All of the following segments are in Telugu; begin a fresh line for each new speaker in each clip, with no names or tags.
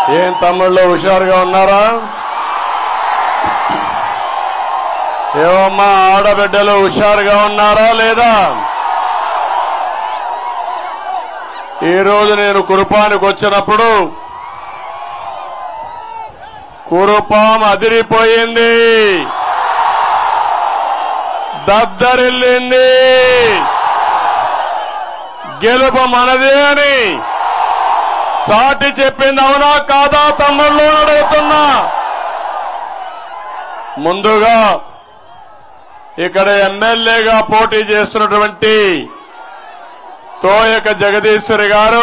ఏం తమ్ముళ్ళు హుషారుగా ఉన్నారా ఏమమ్మా ఆడబిడ్డలు హుషారుగా ఉన్నారా లేదా ఈ రోజు నేను కురుపానికి వచ్చినప్పుడు కురుపాం అదిరిపోయింది దద్దరిల్లింది గెలుపు మనదే అని చాటి చెప్పింది అవునా కాదా తమ్ముళ్ళు అని అడుగుతున్నా ముందుగా ఇక్కడ ఎమ్మెల్యేగా పోటీ చేస్తున్నటువంటి తోయక జగదీశ్వరి గారు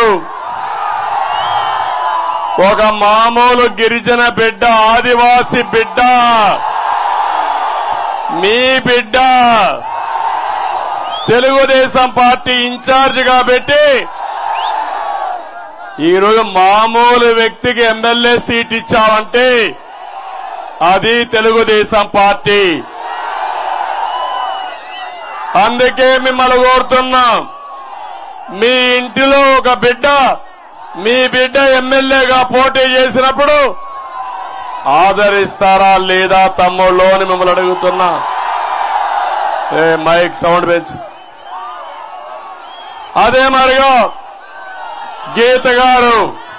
ఒక మామూలు గిరిజన బిడ్డ ఆదివాసి బిడ్డ మీ బిడ్డ తెలుగుదేశం పార్టీ ఇన్ఛార్జిగా పెట్టి ఈరోజు మామూలు వ్యక్తికి ఎమ్మెల్యే సీట్ ఇచ్చావంటే అది తెలుగుదేశం పార్టీ అందుకే మిమ్మల్ని కోరుతున్నాం మీ ఇంటిలో ఒక బిడ్డ మీ బిడ్డ ఎమ్మెల్యేగా పోటీ చేసినప్పుడు ఆదరిస్తారా లేదా తమ్ముళ్ళు అని మిమ్మల్ని అడుగుతున్నా ఏ మైక్ సౌండ్ పెంచు అదే మరిగా గీత గారు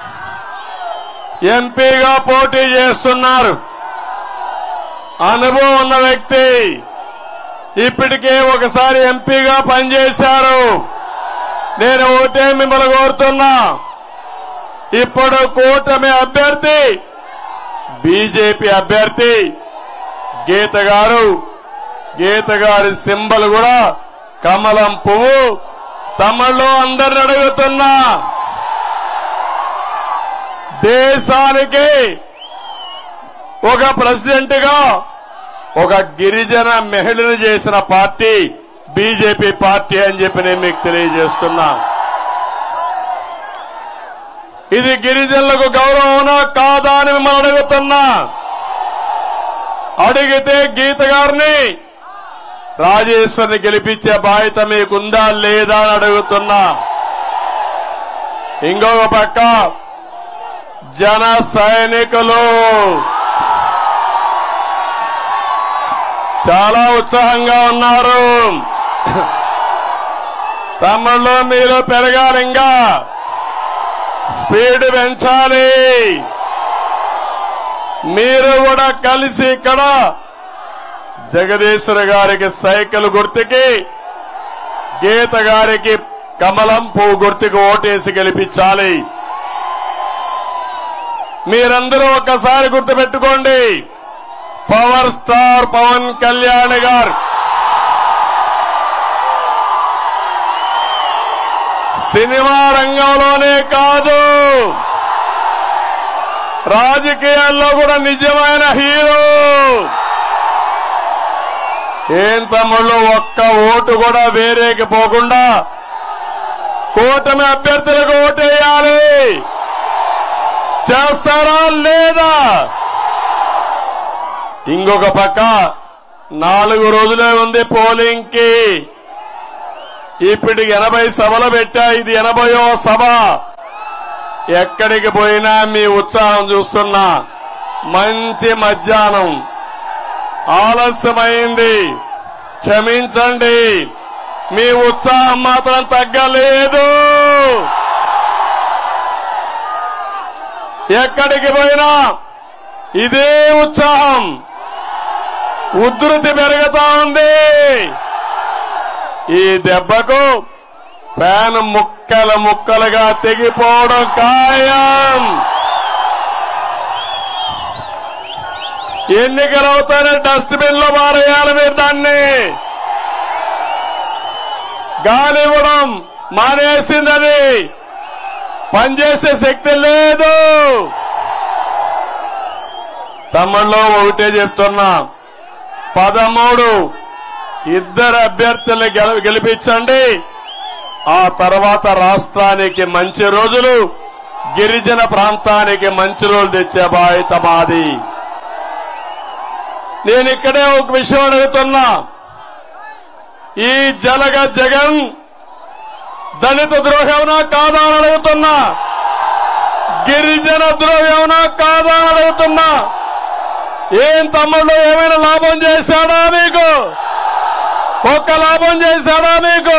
ఎంపీగా పోటీ చేస్తున్నారు అనుభవం ఉన్న వ్యక్తి ఇప్పటికే ఒకసారి ఎంపీగా పనిచేశారు నేను ఒకటే మిమ్మల్ని కోరుతున్నా ఇప్పుడు కూటమి అభ్యర్థి బీజేపీ అభ్యర్థి గీత గారు గీత గారి సింబల్ కూడా కమలం పువ్వు తమలో అందరిని అడుగుతున్నా దేశానికి ఒక ప్రెసిడెంట్ గా ఒక గిరిజన మహిళను చేసిన పార్టీ బీజేపీ పార్టీ అని చెప్పి నేను మీకు తెలియజేస్తున్నా ఇది గిరిజనులకు గౌరవమా కాదా అని మిమ్మల్ని అడుగుతున్నా అడిగితే గీత గారిని రాజేశ్వరిని గెలిపించే బాధ్యత మీకుందా లేదా అని అడుగుతున్నా ఇంకొక పక్క జన సైనికులు చాలా ఉత్సాహంగా ఉన్నారు తమ్ముళ్ళు మీరు పెరగాలి ఇంకా స్పీడ్ పెంచాలి మీరు కూడా కలిసి ఇక్కడ జగదీశ్వర గారికి సైకిల్ గుర్తుకి గీత గారికి కమలం పువ్వు గుర్తుకు ఓటేసి గెలిపించాలి మీరందరూ ఒక్కసారి గుర్తుపెట్టుకోండి పవర్ స్టార్ పవన్ కళ్యాణ్ గారు సినిమా రంగంలోనే కాదు రాజకీయాల్లో కూడా నిజమైన హీరో ఏం తమ్ముళ్ళు ఒక్క ఓటు కూడా వేరేకి పోకుండా కూటమి అభ్యర్థులకు ఓటేయాలి చేస్తారా లేదా ఇంకొక పక్క నాలుగు రోజులే ఉంది పోలింగ్ కి ఇప్పటికి ఎనభై సభలు పెట్టా ఇది ఎనభయో సభ ఎక్కడికి పోయినా మీ ఉత్సాహం చూస్తున్నా మంచి మధ్యాహ్నం ఆలస్యమైంది క్షమించండి మీ ఉత్సాహం మాత్రం తగ్గలేదు ఎక్కడికి పోయినా ఇదే ఉత్సాహం ఉధృతి పెరుగుతా ఉంది ఈ దెబ్బకు ఫ్యాన్ ముక్కలు ముక్కలుగా తెగిపోవడం ఖాయం ఎన్నికలు అవుతానే డస్ట్బిన్ లో మారేయాలి మీరు దాన్ని గాలి ఇవ్వడం మానేసిందని పనిచేసే శక్తి లేదు తమ్ముళ్ళు ఒకటే చెప్తున్నా పదమూడు ఇద్దరు అభ్యర్థుల్ని గెల- గెలిపించండి ఆ తర్వాత రాష్ట్రానికి మంచి రోజులు గిరిజన ప్రాంతానికి మంచి రోజులు తెచ్చే బాధ్యత మాది నేను ఇక్కడే ఒక విషయం అడుగుతున్నా ఈ జలగ జగన్ దళిత ద్రోహంనా కాదా అని అడుగుతున్నా గిరిజన ద్రోహ్యమనా కాదా అని అడుగుతున్నా ఏం తమ్ముళ్ళు ఏమైనా లాభం చేశాడా మీకు ఒక్క లాభం చేశాడా మీకు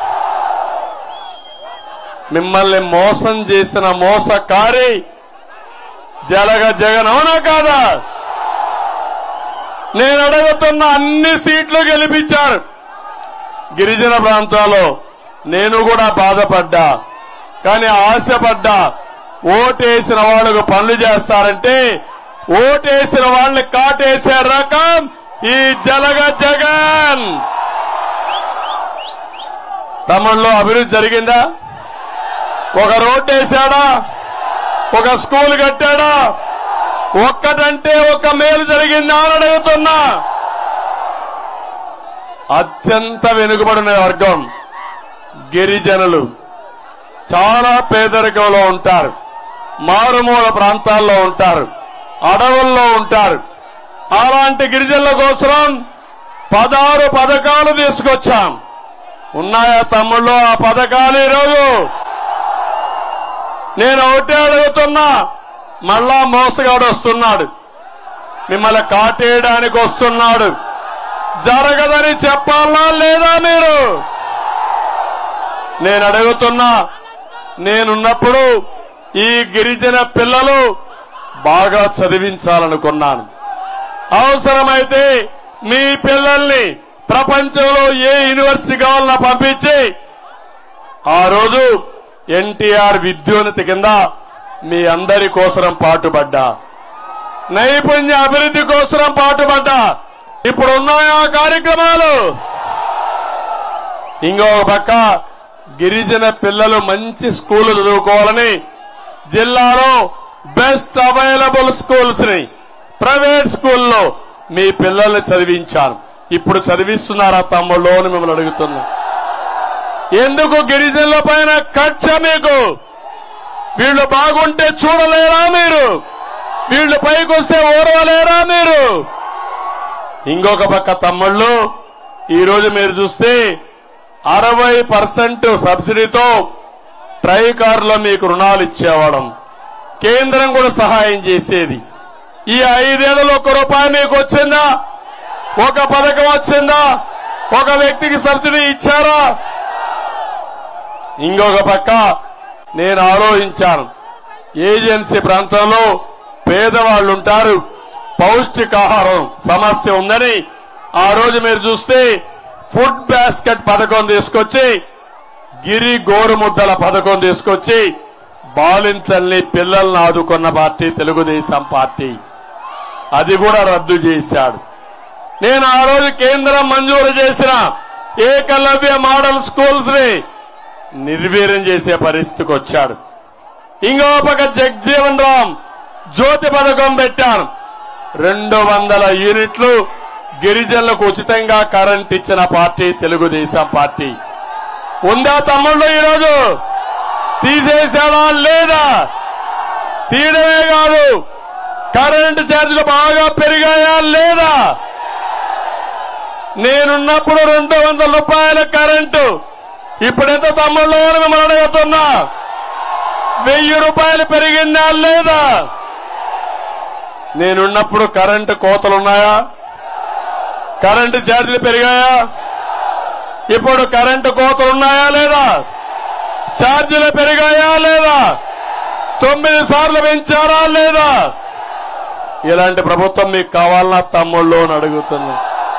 మిమ్మల్ని మోసం చేసిన మోసకారి జలగ జగన్ అవునా కాదా నేను అడుగుతున్న అన్ని సీట్లు గెలిపించారు గిరిజన ప్రాంతాల్లో నేను కూడా బాధపడ్డా కానీ ఆశపడ్డా ఓటేసిన వాళ్ళకు పనులు చేస్తారంటే ఓటేసిన వాళ్ళని కాటేసే రకం ఈ జలగ జగన్ తమిళలో అభివృద్ధి జరిగిందా ఒక రోడ్డు వేశాడా ఒక స్కూల్ కట్టాడా ఒక్కటంటే ఒక మేలు జరిగిందా అని అడుగుతున్నా అత్యంత వెనుకబడిన వర్గం గిరిజనులు చాలా పేదరికంలో ఉంటారు మారుమూల ప్రాంతాల్లో ఉంటారు అడవుల్లో ఉంటారు అలాంటి గిరిజనుల కోసం పదహారు పథకాలు తీసుకొచ్చాం ఉన్నాయా తమ్ముళ్ళు ఆ పథకాలు ఈరోజు నేను ఒకటే అడుగుతున్నా మళ్ళా మోసగాడు వస్తున్నాడు మిమ్మల్ని కాటేయడానికి వస్తున్నాడు జరగదని చెప్పాలా లేదా మీరు నేను అడుగుతున్నా నేనున్నప్పుడు ఈ గిరిజన పిల్లలు బాగా చదివించాలనుకున్నాను అవసరమైతే మీ పిల్లల్ని ప్రపంచంలో ఏ యూనివర్సిటీ కావాలన్నా పంపించి ఆ రోజు ఎన్టీఆర్ విద్యోన్నతి కింద మీ అందరి కోసరం పాటుపడ్డా నైపుణ్య అభివృద్ధి కోసరం పాటుపడ్డా ఇప్పుడు ఉన్నాయా కార్యక్రమాలు ఇంకొక పక్క గిరిజన పిల్లలు మంచి స్కూల్ చదువుకోవాలని జిల్లాలో బెస్ట్ అవైలబుల్ స్కూల్స్ ని ప్రైవేట్ స్కూల్లో మీ పిల్లల్ని చదివించాను ఇప్పుడు చదివిస్తున్నారా తమ్ముళ్ళు అని మిమ్మల్ని అడుగుతున్నా ఎందుకు గిరిజనుల పైన కక్ష మీకు వీళ్ళు బాగుంటే చూడలేరా మీరు వీళ్ళు పైకి వస్తే ఓర్వలేరా మీరు ఇంకొక పక్క తమ్ముళ్ళు ఈ రోజు మీరు చూస్తే అరవై పర్సెంట్ సబ్సిడీతో ట్రై కారులో మీకు రుణాలు ఇచ్చేవాడం కేంద్రం కూడా సహాయం చేసేది ఈ ఐదేళ్లలో ఒక్క రూపాయి మీకు వచ్చిందా ఒక పథకం వచ్చిందా ఒక వ్యక్తికి సబ్సిడీ ఇచ్చారా ఇంకొక పక్క నేను ఆలోచించాను ఏజెన్సీ ప్రాంతంలో పేదవాళ్ళు ఉంటారు పౌష్టికాహారం సమస్య ఉందని ఆ రోజు మీరు చూస్తే ఫుడ్ బాస్కెట్ పథకం తీసుకొచ్చి గిరి గోరుముద్దల పథకం తీసుకొచ్చి బాలింతల్ని పిల్లల్ని ఆదుకున్న పార్టీ తెలుగుదేశం పార్టీ అది కూడా రద్దు చేశాడు నేను ఆ రోజు కేంద్రం మంజూరు చేసిన ఏకలవ్య మోడల్ స్కూల్స్ ని నిర్వీర్యం చేసే పరిస్థితికి వచ్చాడు ఇంకో పక్క జగ్జీవన్ రామ్ జ్యోతి పథకం పెట్టాను రెండు వందల యూనిట్లు గిరిజనులకు ఉచితంగా కరెంట్ ఇచ్చిన పార్టీ తెలుగుదేశం పార్టీ ఉందా తమ్ముళ్ళు ఈరోజు తీసేసాడా లేదా తీయడమే కాదు కరెంటు ఛార్జీలు బాగా పెరిగాయా లేదా నేనున్నప్పుడు రెండు వందల రూపాయల కరెంటు ఇప్పుడెంత తమ్ముళ్ళు అని మిమ్మల్ని అడుగుతున్నా వెయ్యి రూపాయలు పెరిగిందా లేదా నేనున్నప్పుడు కరెంటు కోతలున్నాయా కరెంటు ఛార్జీలు పెరిగాయా ఇప్పుడు కరెంటు కోతలున్నాయా లేదా ఛార్జీలు పెరిగాయా లేదా తొమ్మిది సార్లు పెంచారా లేదా ఇలాంటి ప్రభుత్వం మీకు కావాలన్నా తమ్ముళ్ళు అని అడుగుతున్నా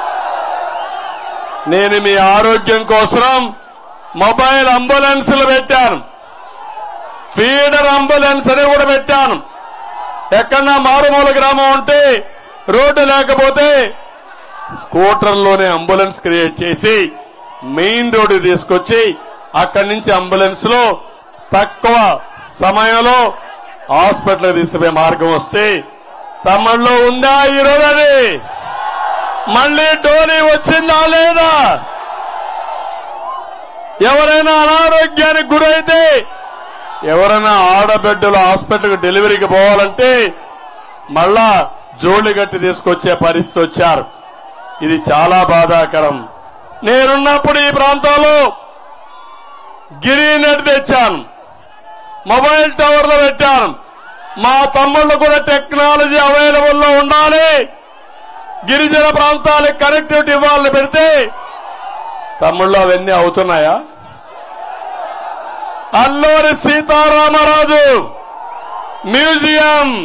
నేను మీ ఆరోగ్యం కోసం మొబైల్ అంబులెన్సులు పెట్టాను ఫీడర్ అంబులెన్స్ అని కూడా పెట్టాను ఎక్కడన్నా మారుమూల గ్రామం ఉంటే రోడ్డు లేకపోతే స్కూటర్లోనే అంబులెన్స్ క్రియేట్ చేసి మెయిన్ రోడ్డు తీసుకొచ్చి అక్కడి నుంచి అంబులెన్స్ లో తక్కువ సమయంలో హాస్పిటల్ తీసుకుపోయే మార్గం వస్తే తమిళ్లో ఉందా ఈరోజు అది మళ్ళీ డోలీ వచ్చిందా లేదా ఎవరైనా అనారోగ్యానికి గురైతే ఎవరైనా ఆడబిడ్డలు హాస్పిటల్కి డెలివరీకి పోవాలంటే మళ్ళా జోళ్లు గట్టి తీసుకొచ్చే పరిస్థితి వచ్చారు ఇది చాలా బాధాకరం నేనున్నప్పుడు ఈ ప్రాంతంలో గిరి నెట్ తెచ్చాను మొబైల్ టవర్లు పెట్టాను మా తమ్ముళ్ళు కూడా టెక్నాలజీ అవైలబుల్ లో ఉండాలి గిరిజన ప్రాంతాలకు కనెక్టివిటీ ఇవ్వాలని పెడితే తమ్ముళ్ళు అవన్నీ అవుతున్నాయా అల్లూరి సీతారామరాజు మ్యూజియం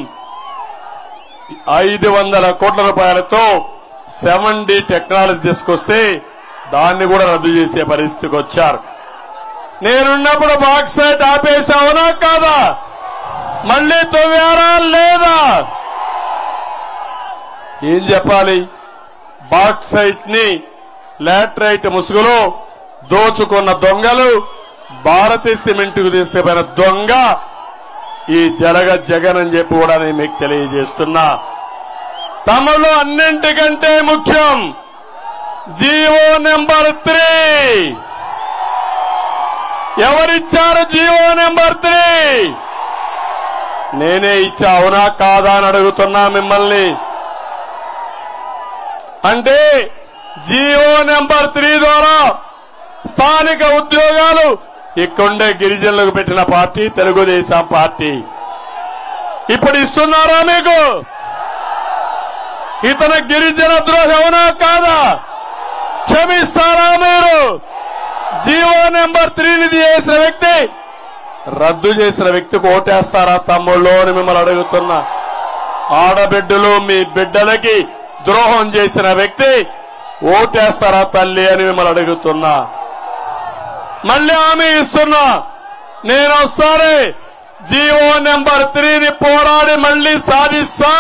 ఐదు వందల కోట్ల రూపాయలతో సెవెన్ డి టెక్నాలజీ తీసుకొస్తే దాన్ని కూడా రద్దు చేసే పరిస్థితికి వచ్చారు నేనున్నప్పుడు బాక్సైట్ ఆపేసావునా కాదా మళ్ళీ తవ్వారా లేదా ఏం చెప్పాలి బాక్సైట్ ని లాట్రైట్ ముసుగులో దోచుకున్న దొంగలు భారతీయ సిమెంట్ కు తీసుకుపోయిన దొంగ ఈ జలగ జగన్ అని చెప్పి కూడా నేను మీకు తెలియజేస్తున్నా తమలో అన్నింటికంటే ముఖ్యం జీవో నెంబర్ త్రీ ఎవరిచ్చారు జీవో నెంబర్ త్రీ నేనే ఇచ్చా అవునా కాదా అని అడుగుతున్నా మిమ్మల్ని అంటే జీవో నెంబర్ త్రీ ద్వారా స్థానిక ఉద్యోగాలు ఇక్కడుండే గిరిజనులకు పెట్టిన పార్టీ తెలుగుదేశం పార్టీ ఇప్పుడు ఇస్తున్నారా మీకు ఇతను గిరిజన ద్రోహి అవునా కాదా క్షమిస్తారా మీరు జీవో నెంబర్ త్రీని చేసిన వ్యక్తి రద్దు చేసిన వ్యక్తికి ఓటేస్తారా తమ్ముళ్ళు అని మిమ్మల్ని అడుగుతున్నా ఆడబిడ్డలు మీ బిడ్డలకి ద్రోహం చేసిన వ్యక్తి ఓటేస్తారా తల్లి అని మిమ్మల్ని అడుగుతున్నా మళ్ళీ హామీ ఇస్తున్నా నేను ఒకసారి జీవో నెంబర్ త్రీని పోరాడి మళ్ళీ సాధిస్తా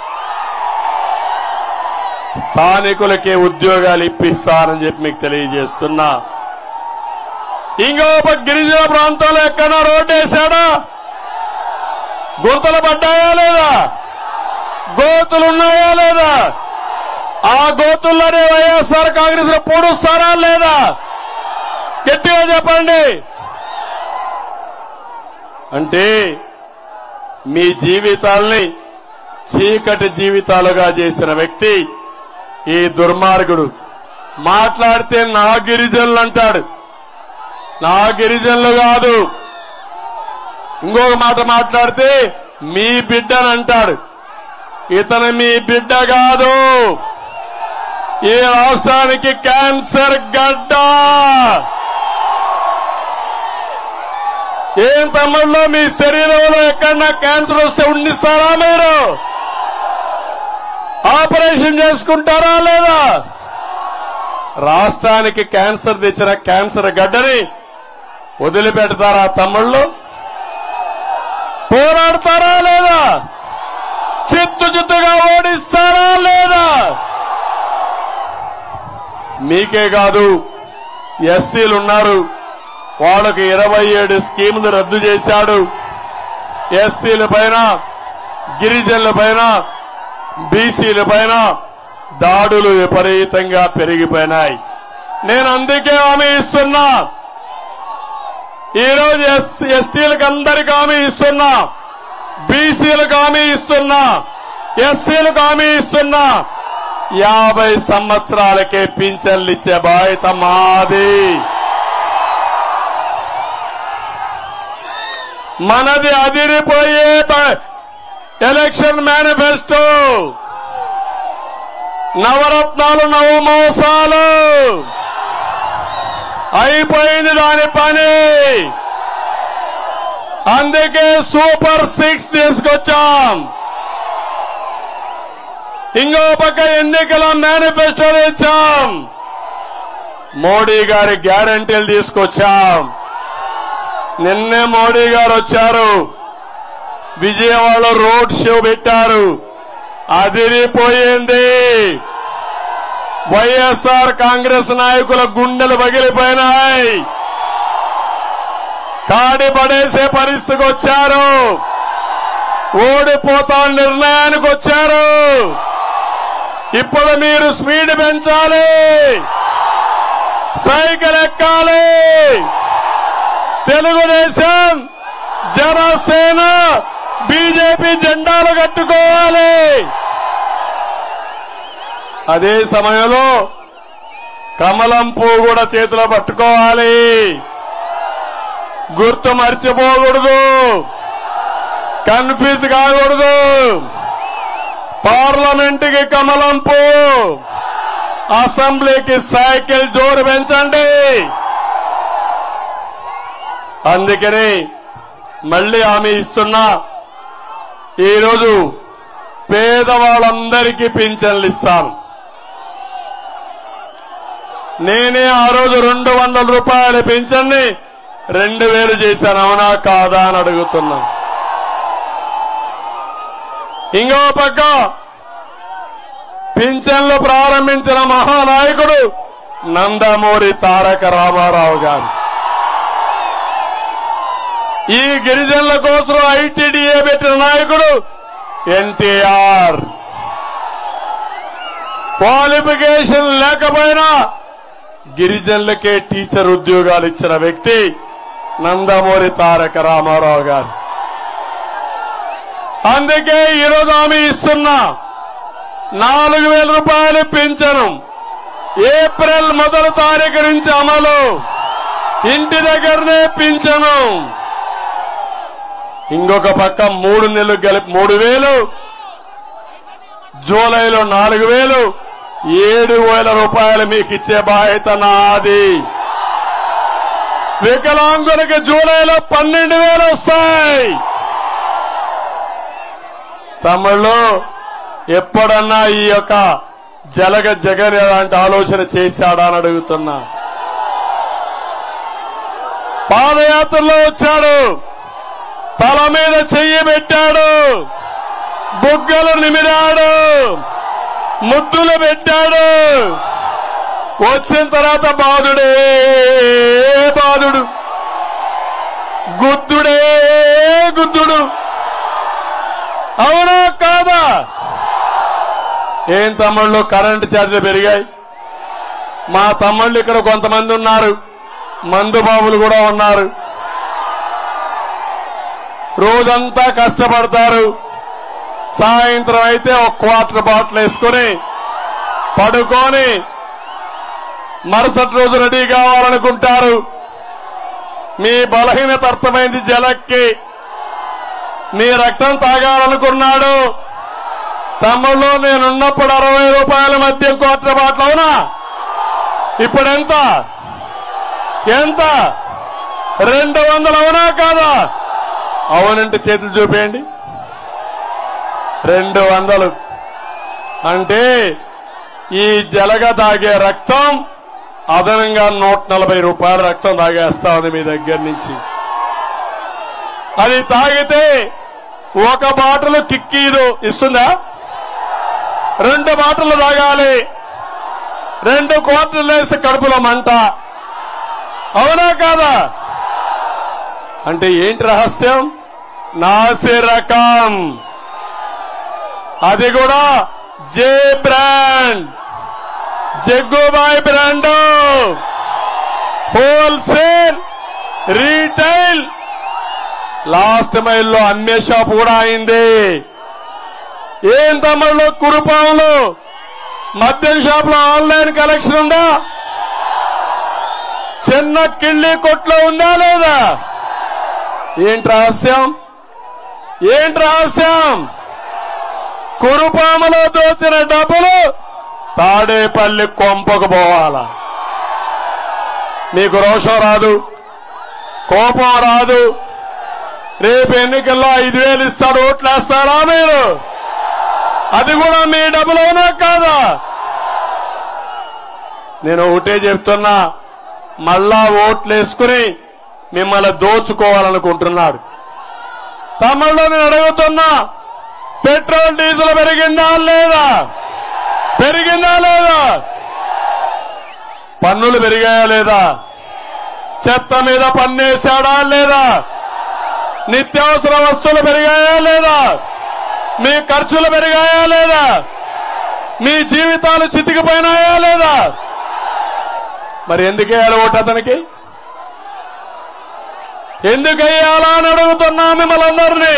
స్థానికులకే ఉద్యోగాలు ఇప్పిస్తానని చెప్పి మీకు తెలియజేస్తున్నా ఇంకో పక్క గిరిజన ప్రాంతంలో ఎక్కడన్నా రోడ్డు వేశాడా గుంతలు పడ్డాయా లేదా గోతులు ఉన్నాయా లేదా ఆ గోతుల్లోనే వైఎస్ఆర్ కాంగ్రెస్ లో పొడుస్తారా లేదా గట్టిగా చెప్పండి అంటే మీ జీవితాల్ని చీకటి జీవితాలుగా చేసిన వ్యక్తి ఈ దుర్మార్గుడు మాట్లాడితే నా గిరిజనులు అంటాడు నా గిరిజనులు కాదు ఇంకొక మాట మాట్లాడితే మీ బిడ్డని అంటాడు ఇతను మీ బిడ్డ కాదు ఈ రాష్ట్రానికి క్యాన్సర్ గడ్డ ఏం తమ్ముళ్ళు మీ శరీరంలో ఎక్కడన్నా క్యాన్సర్ వస్తే ఉండిస్తారా మీరు ఆపరేషన్ చేసుకుంటారా లేదా రాష్ట్రానికి క్యాన్సర్ తెచ్చిన క్యాన్సర్ గడ్డని వదిలిపెడతారా తమ్ముళ్ళు పోరాడతారా లేదా చిత్తు చిత్తుగా ఓడిస్తారా లేదా మీకే కాదు ఎస్సీలు ఉన్నారు వాళ్ళకి ఇరవై ఏడు స్కీములు రద్దు చేశాడు ఎస్సీల పైన గిరిజనుల పైన బీసీల పైన దాడులు విపరీతంగా పెరిగిపోయినాయి నేను అందుకే హామీ ఇస్తున్నా ఈరోజు ఎస్ ఎస్టీలకు అందరికి హామీ ఇస్తున్నా బీసీలకు హామీ ఇస్తున్నా ఎస్సీలకు హామీ ఇస్తున్నా యాభై సంవత్సరాలకే పింఛన్లు ఇచ్చే బాధ్యత మాది మనది అదిరిపోయే బ- ఎలక్షన్ మేనిఫెస్టో నవరత్నాలు నవమోసాలు అయిపోయింది దాని పని అందుకే సూపర్ సిక్స్ తీసుకొచ్చాం ఇంకో పక్క ఎన్నికల మేనిఫెస్టోలు ఇచ్చాం మోడీ గారి గ్యారంటీలు తీసుకొచ్చాం నిన్నే మోడీ గారు వచ్చారు విజయవాడలో రోడ్ షో పెట్టారు అదిరిపోయింది వైఎస్ఆర్ కాంగ్రెస్ నాయకుల గుండెలు పగిలిపోయినాయి కాడి పడేసే పరిస్థితికి వచ్చారు ఓడిపోతా నిర్ణయానికి వచ్చారు ఇప్పుడు మీరు స్పీడ్ పెంచాలి సైకిల్ ఎక్కాలి తెలుగుదేశం జనసేన బీజేపీ జెండాలు కట్టుకోవాలి అదే సమయంలో కమలం పువ్వు కూడా చేతిలో పట్టుకోవాలి గుర్తు మర్చిపోకూడదు కన్ఫ్యూజ్ కాకూడదు పార్లమెంటుకి కమలం పువ్వు అసెంబ్లీకి సైకిల్ జోరు పెంచండి అందుకని మళ్ళీ హామీ ఇస్తున్నా ఈరోజు పేదవాళ్ళందరికీ పింఛన్లు ఇస్తాను నేనే ఆ రోజు రెండు వందల రూపాయల పింఛన్ని రెండు వేలు చేశాను అవునా కాదా అని అడుగుతున్నా ఇంకో పక్క పింఛన్లు ప్రారంభించిన మహానాయకుడు నందమూరి తారక రామారావు గారు ఈ గిరిజనుల కోసం ఐటీడీఏ పెట్టిన నాయకుడు ఎన్టీఆర్ క్వాలిఫికేషన్ లేకపోయినా గిరిజనులకే టీచర్ ఉద్యోగాలు ఇచ్చిన వ్యక్తి నందమూరి తారక రామారావు గారు అందుకే ఈరోజు హామీ ఇస్తున్నా నాలుగు వేల రూపాయలు పెంచను ఏప్రిల్ మొదటి తారీఖు నుంచి అమలు ఇంటి దగ్గరనే పింఛను ఇంకొక పక్క మూడు నెలలు కలిపి మూడు వేలు జూలైలో నాలుగు వేలు ఏడు వేల రూపాయలు మీకు ఇచ్చే బాధ్యత నాది వికలాంగునికి జూలైలో పన్నెండు వేలు వస్తాయి తమిళ్లో ఎప్పుడన్నా ఈ యొక్క జలగ జగన్ ఎలాంటి ఆలోచన చేశాడా అని అడుగుతున్నా పాదయాత్రలో వచ్చాడు తల మీద చెయ్యి పెట్టాడు బుగ్గలు నిమిరాడు ముద్దులు పెట్టాడు వచ్చిన తర్వాత బాధుడే బాధుడు గుద్దుడే గుద్దుడు అవునా కాదా ఏం తమ్ముళ్ళు కరెంటు ఛార్జీలు పెరిగాయి మా తమ్ముళ్ళు ఇక్కడ కొంతమంది ఉన్నారు మందు బాబులు కూడా ఉన్నారు రోజంతా కష్టపడతారు సాయంత్రం అయితే ఒక క్వార్టర్ బాటిల్ వేసుకుని పడుకొని మరుసటి రోజు రెడీ కావాలనుకుంటారు మీ బలహీనత అర్థమైంది జలక్కి మీ రక్తం తాగాలనుకున్నాడు తమ్ముళ్ళు నేనున్నప్పుడు అరవై రూపాయల మద్యం క్వార్టర్ బాటిల్ అవునా ఇప్పుడు ఎంత ఎంత రెండు వందలు అవునా కాదా అవునంటే చేతులు చూపేయండి రెండు వందలు అంటే ఈ జలగ తాగే రక్తం అదనంగా నూట నలభై రూపాయల రక్తం తాగేస్తా ఉంది మీ దగ్గర నుంచి అది తాగితే ఒక బాటలు కిక్కీదు ఇస్తుందా రెండు బాటలు తాగాలి రెండు క్వార్టర్లు వేసి కడుపులో మంట అవునా కాదా అంటే ఏంటి రహస్యం నాసి రకం అది కూడా J brand Jaggubhai brand wholesale retail last మైల్లో అమ్మే షాప్ కూడా అయింది ఏం తమ్ముళ్ళు కురుపాములు మద్యం షాప్ లో ఆన్లైన్ కలెక్షన్ ఉందా చిన్న కిళ్ళి కొట్లో ఉందా లేదా ఏంటి రహస్యం ఏంటి రహస్యం కురుపాములో దోచిన డబ్బులు తాడేపల్లి కొంపకు పోవాలా మీకు రోషం రాదు కోపం రాదు రేపు ఎన్నికల్లో ఐదు వేలు ఇస్తాడు ఓట్లు వేస్తారా మీరు అది కూడా మీ డబ్బులోనా కాదా నేను ఒకటే చెప్తున్నా మళ్ళా ఓట్లు వేసుకుని మిమ్మల్ని దోచుకోవాలనుకుంటున్నాడు తమిళలో నేను అడుగుతున్నా పెట్రోల్ డీజిల్ పెరిగిందా లేదా పెరిగిందా లేదా పన్నులు పెరిగాయా లేదా చెత్త మీద పన్నేశాడా లేదా నిత్యావసర వస్తువులు పెరిగాయా లేదా మీ ఖర్చులు పెరిగాయా లేదా మీ జీవితాలు చితికిపోయినాయా లేదా మరి ఎందుకు వేయాలి ఓటు అతనికి ఎందుకు వేయాలా అని అడుగుతున్నా మిమ్మల్ని అందరినీ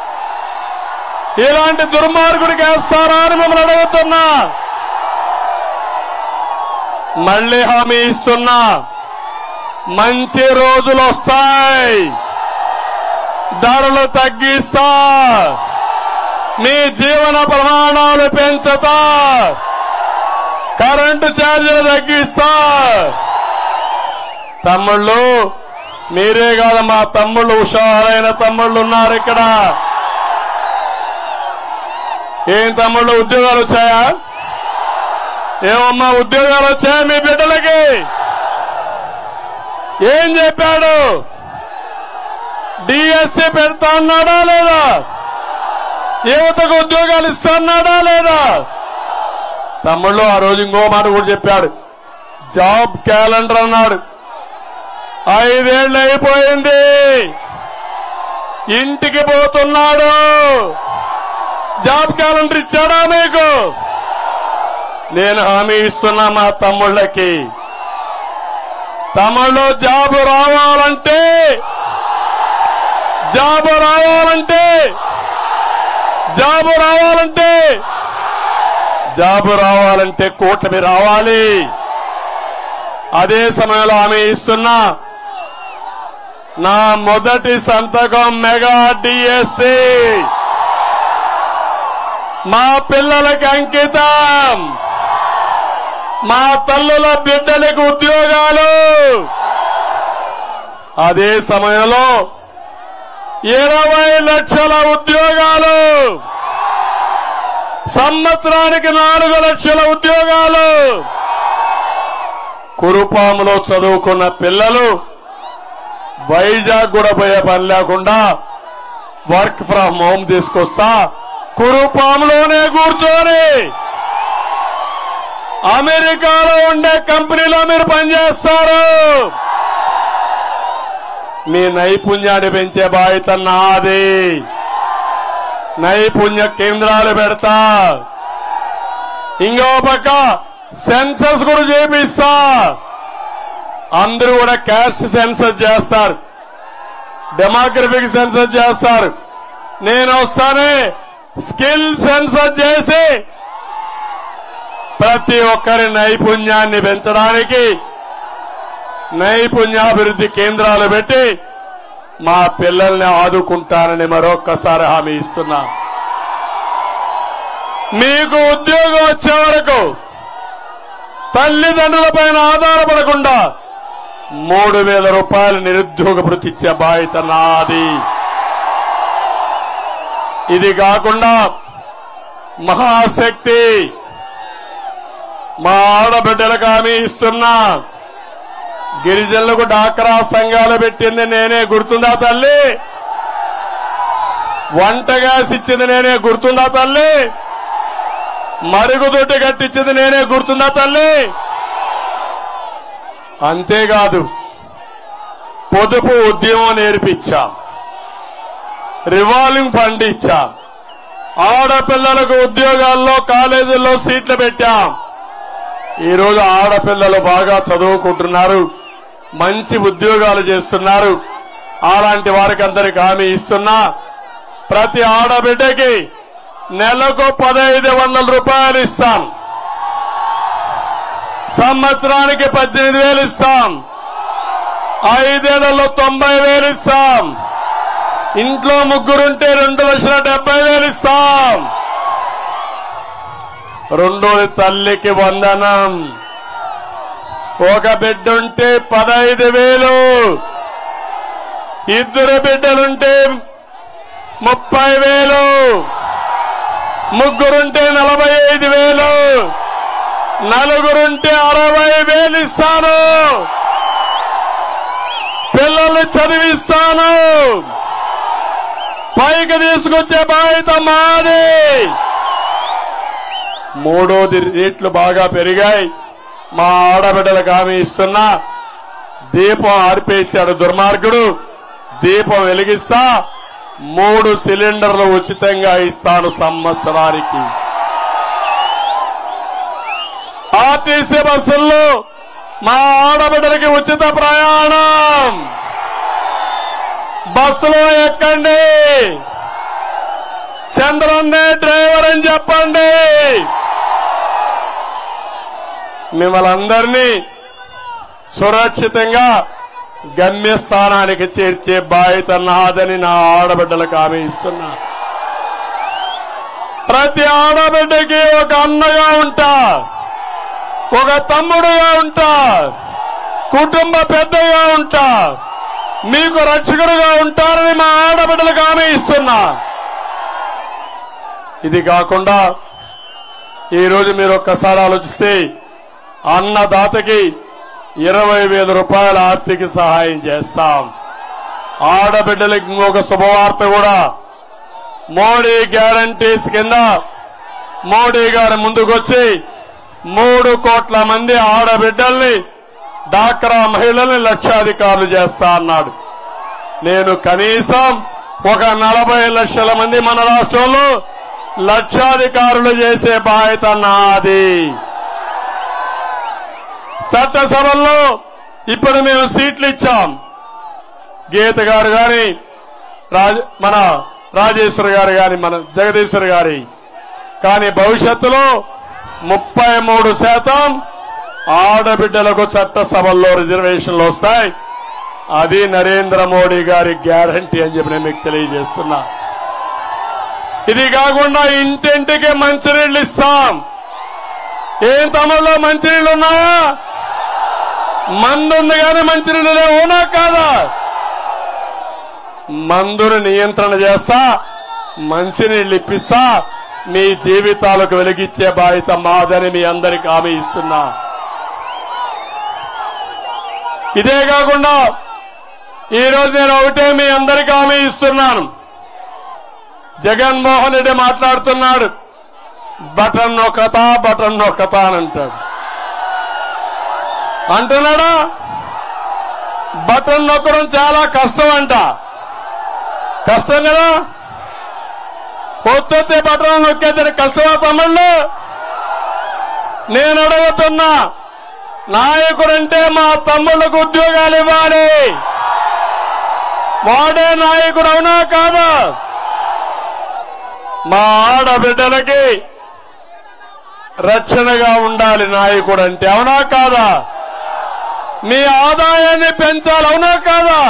ఇలాంటి దుర్మార్గుడికి వేస్తారా అని మిమ్మల్ని అడుగుతున్నా మళ్ళీ హామీ ఇస్తున్నా మంచి రోజులు వస్తాయి ధరలు తగ్గిస్తా మీ జీవన ప్రమాణాలు పెంచుతా కరెంటు ఛార్జీలు తగ్గిస్తా తమ్ముళ్ళు మీరే కాదు మా తమ్ముళ్ళు హుషారైన తమ్ముళ్ళు ఉన్నారు ఇక్కడ ఏం తమ్ముళ్ళు ఉద్యోగాలు వచ్చాయా ఏమమ్మా ఉద్యోగాలు వచ్చాయా మీ బిడ్డలకి ఏం చెప్పాడు డిఎస్సి పెడతా అన్నాడా లేదా యువతకు ఉద్యోగాలు ఇస్తా అన్నాడా లేదా తమ్ముళ్ళు ఆ రోజు ఇంకో మాట కూడా చెప్పాడు జాబ్ క్యాలెండర్ అన్నాడు ఐదేళ్ళు అయిపోయింది ఇంటికి పోతున్నాడు జాబ్ క్యాలెండర్ ఇచ్చాడా మీకు నేను హామీ ఇస్తున్నా మా తమ్ముళ్ళకి తమ్ముళ్ళు జాబు రావాలంటే జాబు రావాలంటే జాబు రావాలంటే జాబు రావాలంటే కూటమి రావాలి అదే సమయంలో ఆమె ఇస్తున్నా నా మొదటి సంతకం మెగా డిఎస్సి మా పిల్లలకి అంకితం మా తల్లుల బిడ్డలకు ఉద్యోగాలు అదే సమయంలో ఇరవై లక్షల ఉద్యోగాలు సంవత్సరానికి నాలుగు లక్షల ఉద్యోగాలు కురుపాములో చదువుకున్న పిల్లలు వైజాగ్ కూడా పోయే పని లేకుండా వర్క్ ఫ్రం హోమ్ తీసుకొస్తా కురుపాములోనే కూర్చొని అమెరికాలో ఉండే కంపెనీలో మీరు పనిచేస్తారు మీ నైపుణ్యాన్ని పెంచే బాధ్యత నాది నైపుణ్య కేంద్రాలు పెడతా ఇంకో పక్క సెన్సస్ కూడా చేపిస్తా అందరూ కూడా క్యాస్ట్ సెన్సస్ చేస్తారు డెమోగ్రఫిక్ సెన్సస్ చేస్తారు నేను వస్తానే స్కిల్ సెన్సస్ చేసి ప్రతి ఒక్కరి నైపుణ్యాన్ని పెంచడానికి నైపుణ్యాభివృద్ధి కేంద్రాలు పెట్టి మా పిల్లల్ని ఆదుకుంటానని మరొక్కసారి హామీ ఇస్తున్నా మీకు ఉద్యోగం వచ్చే వరకు తల్లిదండ్రుల పైన ఆధారపడకుండా మూడు వేల రూపాయలు నిరుద్యోగ భృతి ఇచ్చే బాధ్యత నాది ఇది కాకుండా మహాశక్తి మా ఆడబిడ్డలకు హామీ ఇస్తున్నా గిరిజనులకు డాక్రా సంఘాలు పెట్టింది నేనే గుర్తుందా తల్లి వంట గ్యాస్ ఇచ్చింది నేనే గుర్తుందా తల్లి మరుగుదొడ్డి కట్టించింది నేనే గుర్తుందా తల్లి అంతేకాదు పొదుపు ఉద్యమం నేర్పించా రివాల్వింగ్ ఫండ్ ఇచ్చా ఆడపిల్లలకు ఉద్యోగాల్లో కాలేజీల్లో సీట్లు పెట్టాం ఈ రోజు ఆడపిల్లలు బాగా చదువుకుంటున్నారు మంచి ఉద్యోగాలు చేస్తున్నారు అలాంటి వారికి అందరికి హామీ ఇస్తున్నా ప్రతి ఆడబిడ్డకి నెలకు పదహైదు వందల రూపాయలు ఇస్తాం సంవత్సరానికి పద్దెనిమిది వేలు ఇస్తాం ఐదేళ్లలో తొంభై వేలు ఇస్తాం ఇంట్లో ముగ్గురుంటే రెండు లక్షల డెబ్బై వేలు ఇస్తాం రెండోది తల్లికి వందనం ఒక బిడ్డ ఉంటే పదహైదు వేలు ఇద్దరు బిడ్డలుంటే ముప్పై వేలు ముగ్గురుంటే నలభై ఐదు వేలు నలుగురుంటే అరవై వేలు ఇస్తాను పిల్లల్ని చదివిస్తాను పైకి తీసుకొచ్చే బాధ్యత మాది మూడోది రేట్లు బాగా పెరిగాయి మా ఆడబిడ్డలకు హామీ ఇస్తున్నా దీపం ఆర్పేశాడు దుర్మార్గుడు దీపం వెలిగిస్తా మూడు సిలిండర్లు ఉచితంగా ఇస్తాను సంవత్సరానికి ఆర్టీసీ బస్సుల్లో మా ఆడబిడ్డలకి ఉచిత ప్రయాణం బస్సులో ఎక్కండి చంద్రన్నే డ్రైవర్ అని చెప్పండి మిమ్మల్ని అందరినీ సురక్షితంగా గమ్యస్థానానికి చేర్చే బాధ్యత నాదని నా ఆడబిడ్డలకు హామీ ఇస్తున్నా ప్రతి ఆడబిడ్డకి ఒక అన్నగా ఉంటా ఒక తమ్ముడుగా ఉంటా కుటుంబ పెద్దగా ఉంటా మీకు రక్షకుడుగా ఉంటారని మా ఆడబిడ్డలకు హామీ ఇస్తున్నా ఇది కాకుండా ఈ రోజు మీరు ఒక్కసారి ఆలోచిస్తే అన్నదాతకి ఇరవై వేల రూపాయల ఆర్థిక సహాయం చేస్తాం ఆడబిడ్డలకి ఇంకొక శుభవార్త కూడా మోడీ గ్యారంటీస్ కింద మోడీ గారు ముందుకొచ్చి మూడు కోట్ల మంది ఆడబిడ్డల్ని డాక్రా మహిళల్ని లక్షాధికారులు చేస్తా అన్నాడు నేను కనీసం ఒక నలభై లక్షల మంది మన రాష్ట్రంలో లక్షాధికారులు చేసే బాధ్యత నాది చట్టసభల్లో ఇప్పుడు మేము సీట్లు ఇచ్చాం గీత గారు గాని రాజ- మన రాజేశ్వర్ గారు గాని మన జగదీశ్వర్ గారి కానీ భవిష్యత్తులో ముప్పై మూడు శాతం ఆడబిడ్డలకు చట్టసభల్లో రిజర్వేషన్లు వస్తాయి అది నరేంద్ర మోడీ గారి గ్యారంటీ అని చెప్పి నేను మీకు తెలియజేస్తున్నా ఇది కాకుండా ఇంటింటికి మంచినీళ్ళు ఇస్తాం ఏం తమలో మంచినీళ్ళు ఉన్నాయా మందు ఉంది కానీ మంచినీళ్ళు లేవునా కాదా మందును నియంత్రణ చేస్తా మంచినీళ్ళు ఇప్పిస్తా మీ జీవితాలకు వెలిగిచ్చే బాధ్యత మాదని మీ అందరికి హామీ ఇస్తున్నా ఇదే కాకుండా ఈ రోజు నేను ఒకటే మీ అందరికి హామీ ఇస్తున్నాను జగన్మోహన్ రెడ్డి మాట్లాడుతున్నాడు బటన్ నొక్కత బటన్ నొక్కత అని అంటాడు అంటున్నాడా బటన్ నొక్కడం చాలా కష్టం అంట కష్టం కదా పొద్దుతే బటన్ నొక్కేదని కష్టమా తమ్ముళ్ళు నేను అడుగుతున్నా నాయకుడంటే మా తమ్ముళ్ళకు ఉద్యోగాలు ఇవ్వాలి వాడే నాయకుడు అవునా కాదా మా ఆడబిడ్డలకి రక్షణగా ఉండాలి నాయకుడు అంటే అవునా కాదా మీ ఆదాయాన్ని పెంచాలి అవునా కాదా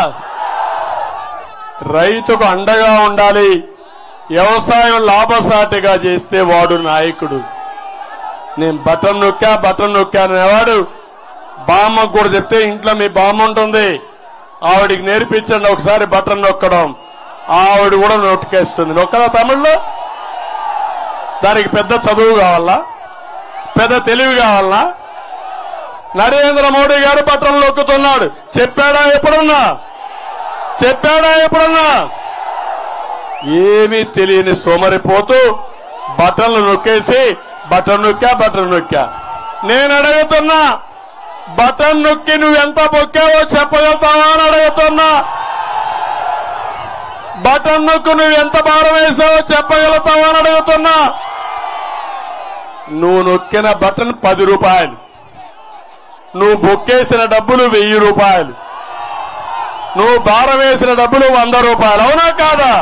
రైతుకు అండగా ఉండాలి వ్యవసాయం లాభసాటిగా చేస్తే వాడు నాయకుడు నేను బటన్ నొక్కా బటన్ నొక్కా అనేవాడు బామ్మకు కూడా చెప్తే ఇంట్లో మీ బామ్మ ఉంటుంది ఆవిడికి నేర్పించండి ఒకసారి బటన్ నొక్కడం ఆవిడ కూడా నొక్కేస్తుంది నొక్కదా తమిళ్లో దానికి పెద్ద చదువు కావాలా పెద్ద తెలివి కావాలా నరేంద్ర మోడీ గారు బటన్ నొక్కుతున్నాడు చెప్పాడా ఎప్పుడన్నా చెప్పాడా ఎప్పుడన్నా ఏమీ తెలియని సోమరిపోతూ బటన్లు నొక్కేసి బటన్ నొక్కా బటన్ నొక్కా నేను అడుగుతున్నా బటన్ నొక్కి నువ్వు ఎంత మొక్కావో చెప్పగలుగుతావా అని అడుగుతున్నా బటన్ నొక్కు నువ్వు ఎంత భారం వేసావో చెప్పగలుగుతావా అని అడుగుతున్నా నువ్వు నొక్కిన బటన్ పది రూపాయలు నువ్వు బొక్కేసిన డబ్బులు వెయ్యి రూపాయలు నువ్వు భారం వేసిన డబ్బులు వంద రూపాయలు అవునా కాదా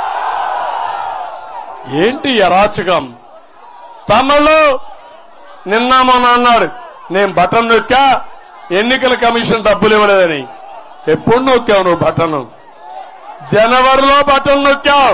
ఏంటి అరాచకం తమ్ముళ్ళు నిన్న మొన్న అన్నాడు నేను బటన్ నొక్కా ఎన్నికల కమిషన్ డబ్బులు ఇవ్వలేదని ఎప్పుడు నొక్కావు నువ్వు బటన్ జనవరిలో బటన్ నొక్కావు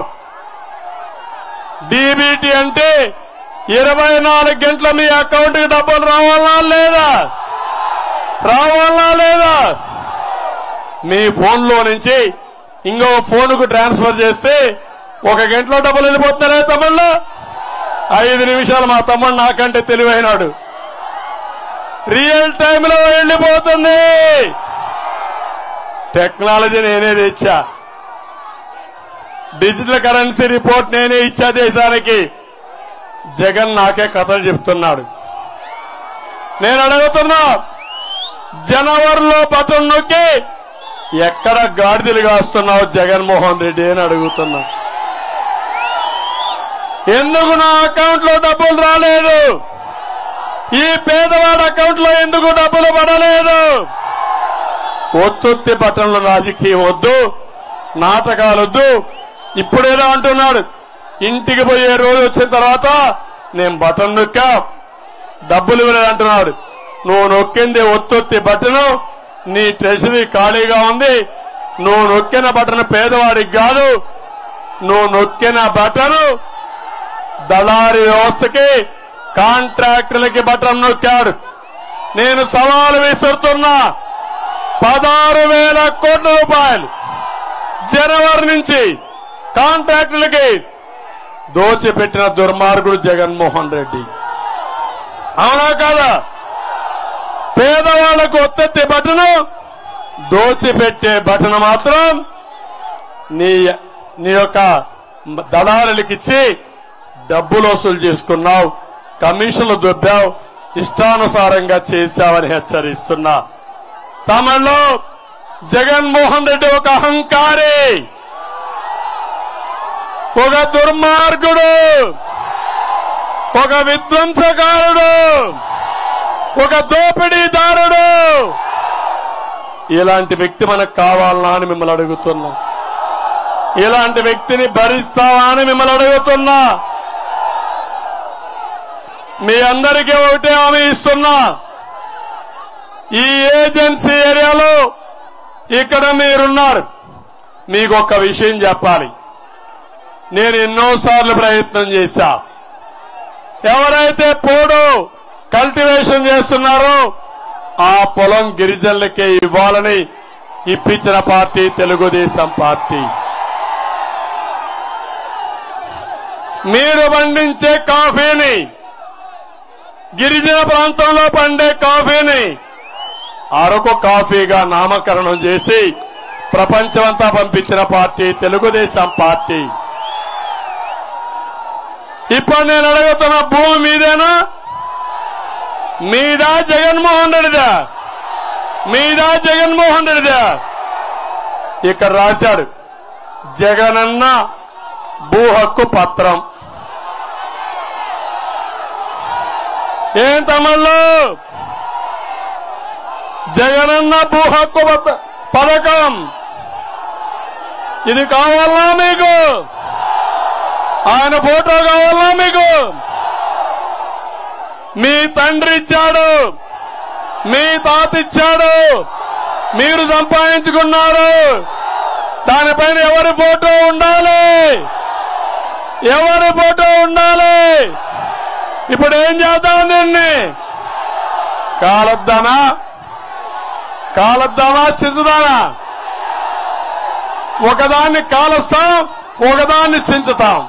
డీబీటీ అంటే ఇరవై నాలుగు గంటల మీ అకౌంట్ కి డబ్బులు రావాలా లేదా రావాలా లేదా మీ ఫోన్ లో నుంచి ఇంకో ఫోన్ కు ట్రాన్స్ఫర్ చేస్తే ఒక గంటలో డబ్బులు వెళ్ళిపోతున్నారే తమ్ముళ్ళు ఐదు నిమిషాలు మా తమ్ముడు నాకంటే తెలివైనాడు రియల్ టైంలో వెళ్ళిపోతుంది టెక్నాలజీ నేనే తెచ్చా డిజిటల్ కరెన్సీ రిపోర్ట్ నేనే ఇచ్చా దేశానికి జగన్ నాకే కథలు చెప్తున్నాడు నేను అడుగుతున్నా జనవరిలో బటన్ నొక్కి ఎక్కడ గాడిదలు కాస్తున్నావు జగన్మోహన్ రెడ్డి అని అడుగుతున్నా ఎందుకు నా అకౌంట్ లో డబ్బులు రాలేదు ఈ పేదవాడి అకౌంట్ లో ఎందుకు డబ్బులు పడలేదు ఒత్తుత్తి బట్టన్లు రాజకీయం వద్దు నాటకాలొద్దు ఇప్పుడేదో అంటున్నాడు ఇంటికి పోయే రోజు వచ్చిన తర్వాత నేను బటన్ నొక్కా డబ్బులు ఇవ్వలేదు అంటున్నాడు నువ్వు నొక్కింది ఒత్తొత్తి బట్టను నీ ట్రెషరీ ఖాళీగా ఉంది నువ్వు నొక్కిన బటన్ పేదవాడికి కాదు నువ్వు నొక్కిన బటన్ దళారి వ్యవస్థకి కాంట్రాక్టులకి బటన్ నొక్కాడు నేను సవాలు విసురుతున్నా పదహారు వేల కోట్ల రూపాయలు జనవరి నుంచి కాంట్రాక్టులకి దోచిపెట్టిన దుర్మార్గుడు జగన్మోహన్ రెడ్డి అవునా కాదా పేదవాళ్లకు ఒత్తెత్తే బటను దోచిపెట్టే బటన్ మాత్రం నీ నీ యొక్క దళారులకిచ్చి డబ్బులు వసూలు చేసుకున్నావు కమిషన్లు దొబ్బావు ఇష్టానుసారంగా చేశావని హెచ్చరిస్తున్నా తమలో జగన్మోహన్ రెడ్డి ఒక అహంకారి ఒక దుర్మార్గుడు ఒక విధ్వంసకారుడు ఒక దోపిడీదారుడు ఇలాంటి వ్యక్తి మనకు కావాలనా అని మిమ్మల్ని అడుగుతున్నా ఇలాంటి వ్యక్తిని భరిస్తావా అని మిమ్మల్ని అడుగుతున్నా మీ అందరికీ ఒకటే హామీ ఇస్తున్నా ఈ ఏజెన్సీ ఏరియాలో ఇక్కడ మీరున్నారు మీకు ఒక విషయం చెప్పాలి నేను ఎన్నోసార్లు ప్రయత్నం చేశా ఎవరైతే పోడు కల్టివేషన్ చేస్తున్నారో ఆ పొలం గిరిజనులకే ఇవ్వాలని ఇప్పించిన పార్టీ తెలుగుదేశం పార్టీ మీరు పండించే కాఫీని గిరిజన ప్రాంతంలో పండే కాఫీని అరకు కాఫీగా నామకరణం చేసి ప్రపంచమంతా పంపించిన పార్టీ తెలుగుదేశం పార్టీ ఇప్పుడు నేను అడుగుతున్న భూమి మీదేనా మీదా జగన్మోహన్ రెడ్డిదా మీదా జగన్మోహన్ రెడ్డిదా ఇక్కడ రాశాడు జగనన్న భూ హక్కు పత్రం ఏం తమళ్ళు జగనన్న భూ హక్కు పత్ర- పథకం ఇది కావాలా మీకు ఆయన ఫోటో కావాలా మీకు మీ తండ్రి ఇచ్చాడు మీ తాత ఇచ్చాడు మీరు సంపాదించుకున్నారు దానిపైన ఎవరి ఫోటో ఉండాలి ఎవరి ఫోటో ఉండాలి ఇప్పుడు ఏం చేద్దాం దీన్ని కాలద్దానా కాలద్దామా చించుదానా ఒకదాన్ని కాలుస్తాం ఒకదాన్ని చించుతాం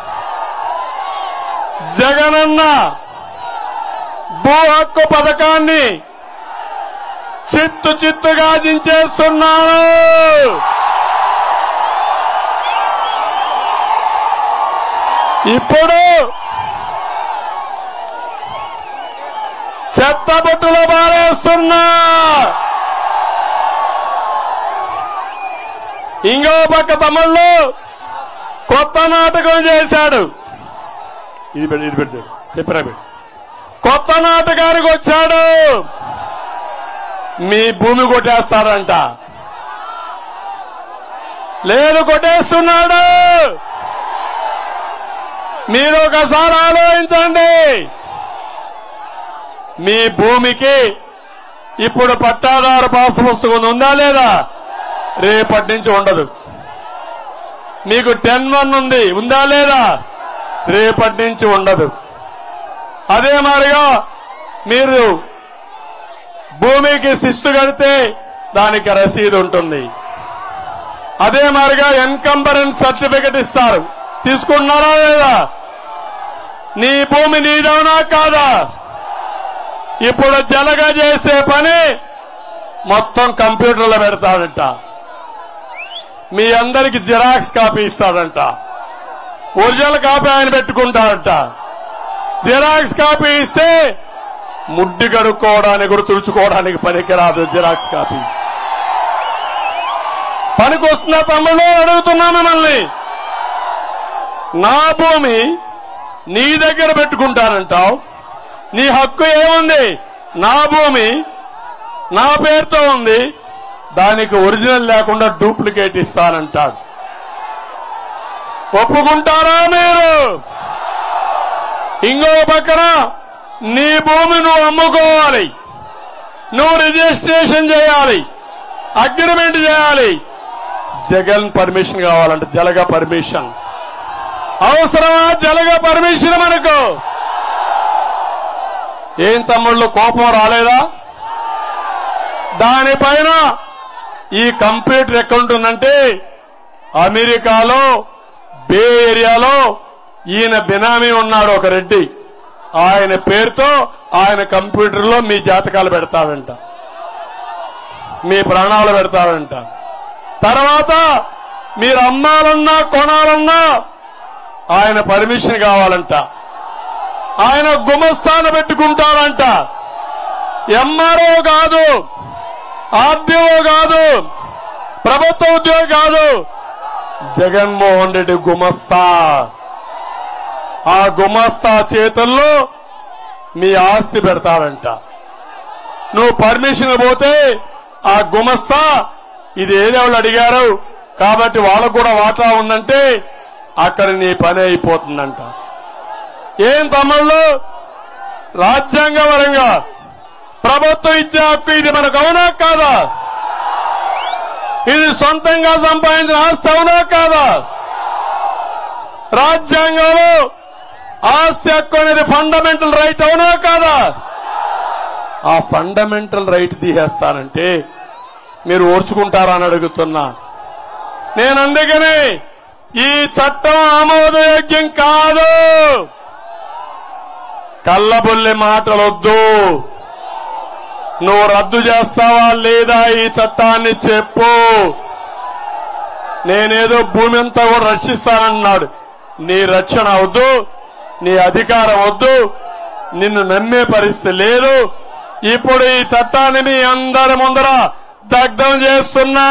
జగనన్న భూ హక్కు పథకాన్ని చిత్తు చిత్తుగా దించేస్తున్నాను ఇప్పుడు చెత్త బొట్టులో పారేస్తున్నా ఇంకో పక్క తమ్ముళ్ళు కొత్త నాటకం చేశాడు ఇది పెట్టి ఇది పెట్టి చెప్పరా పెట్టి కొత్త నాటకానికి వచ్చాడు మీ భూమి కొట్టేస్తాడంట లేదు కొట్టేస్తున్నాడు మీరు ఒకసారి ఆలోచించండి మీ భూమికి ఇప్పుడు పట్టాదారు పాసు పుస్తకం ఉందా లేదా రేపటి నుంచి ఉండదు మీకు టెన్ వన్ ఉంది ఉందా లేదా రేపటి నుంచి ఉండదు అదే మాదిరిగా మీరు భూమికి శిస్తు కడితే దానికి రసీదు ఉంటుంది అదే మాదిరిగా ఎన్కంబరెన్స్ సర్టిఫికెట్ ఇస్తారు తీసుకున్నారా లేదా నీ భూమి నీదవునా కాదా ఇప్పుడు జలగ చేసే పని మొత్తం కంప్యూటర్లో పెడతాడంట మీ అందరికి జిరాక్స్ కాపీ ఇస్తాడంట ఒరిజినల్ కాపీ ఆయన పెట్టుకుంటాడంట జిరాక్స్ కాపీ ఇస్తే ముడ్డి కడుక్కోవడానికి కూడా తుడుచుకోవడానికి పనికిరాదు జిరాక్స్ కాపీ పనికొస్తున్న తమ్ముళ్ళు అడుగుతున్నా మిమ్మల్ని నా భూమి నీ దగ్గర పెట్టుకుంటానంటావు నీ హక్కు ఏముంది నా భూమి నా పేరుతో ఉంది దానికి ఒరిజినల్ లేకుండా డూప్లికేట్ ఇస్తానంటాడు ఒప్పుకుంటారా మీరు ఇంకో పక్కన నీ భూమి నువ్వు అమ్ముకోవాలి నువ్వు రిజిస్ట్రేషన్ చేయాలి అగ్రిమెంట్ చేయాలి జగన్ పర్మిషన్ కావాలంటే జలగ పర్మిషన్ అవసరమా జలగ పర్మిషన్ మనకు ఏం తమ్ముళ్ళు కోపం రాలేదా దానిపైన ఈ కంప్యూటర్ ఎక్కడుంటుందంటే అమెరికాలో బే ఏరియాలో ఈయన బినామీ ఉన్నాడు ఒక రెడ్డి ఆయన పేరుతో ఆయన కంప్యూటర్లో మీ జాతకాలు పెడతాడంట మీ ప్రాణాలు పెడతాడంట తర్వాత మీరు అమ్మాలన్నా కొనాలన్నా ఆయన పర్మిషన్ కావాలంట ఆయన గుమస్థాన పెట్టుకుంటారంట ఎంఆర్ఓ కాదు ఆర్డీఓ కాదు ప్రభుత్వ ఉద్యోగి కాదు జగన్మోహన్ రెడ్డి గుమస్తా ఆ గుమస్తా చేతుల్లో మీ ఆస్తి పెడతారంట నువ్వు పర్మిషన్ పోతే ఆ గుమస్తా ఇది ఏదేవాళ్ళు అడిగారు కాబట్టి వాళ్ళకు కూడా వాటా ఉందంటే అక్కడ నీ పని అయిపోతుందంట ఏం తమ్ముళ్ళు రాజ్యాంగపరంగా ప్రభుత్వం ఇచ్చే హక్కు ఇది మనకు అవునా కాదా ఇది సొంతంగా సంపాదించిన ఆస్తి అవునా కాదా రాజ్యాంగంలో ఆస్తి హక్కు అనేది ఫండమెంటల్ రైట్ అవునా కాదా ఆ ఫండమెంటల్ రైట్ తీసేస్తానంటే మీరు ఓర్చుకుంటారా అని అడుగుతున్నా నేను అందుకనే ఈ చట్టం ఆమోదయోగ్యం కాదు కళ్ళబొల్లి మాటలొద్దు నువ్వు రద్దు చేస్తావా లేదా ఈ చట్టాన్ని చెప్పు నేనేదో భూమి అంతా కూడా రక్షిస్తానన్నాడు నీ రక్షణ వద్దు నీ అధికారం వద్దు నిన్ను నమ్మే పరిస్థితి లేదు ఇప్పుడు ఈ చట్టాన్ని మీ అందరి ముందర దగ్ధం చేస్తున్నా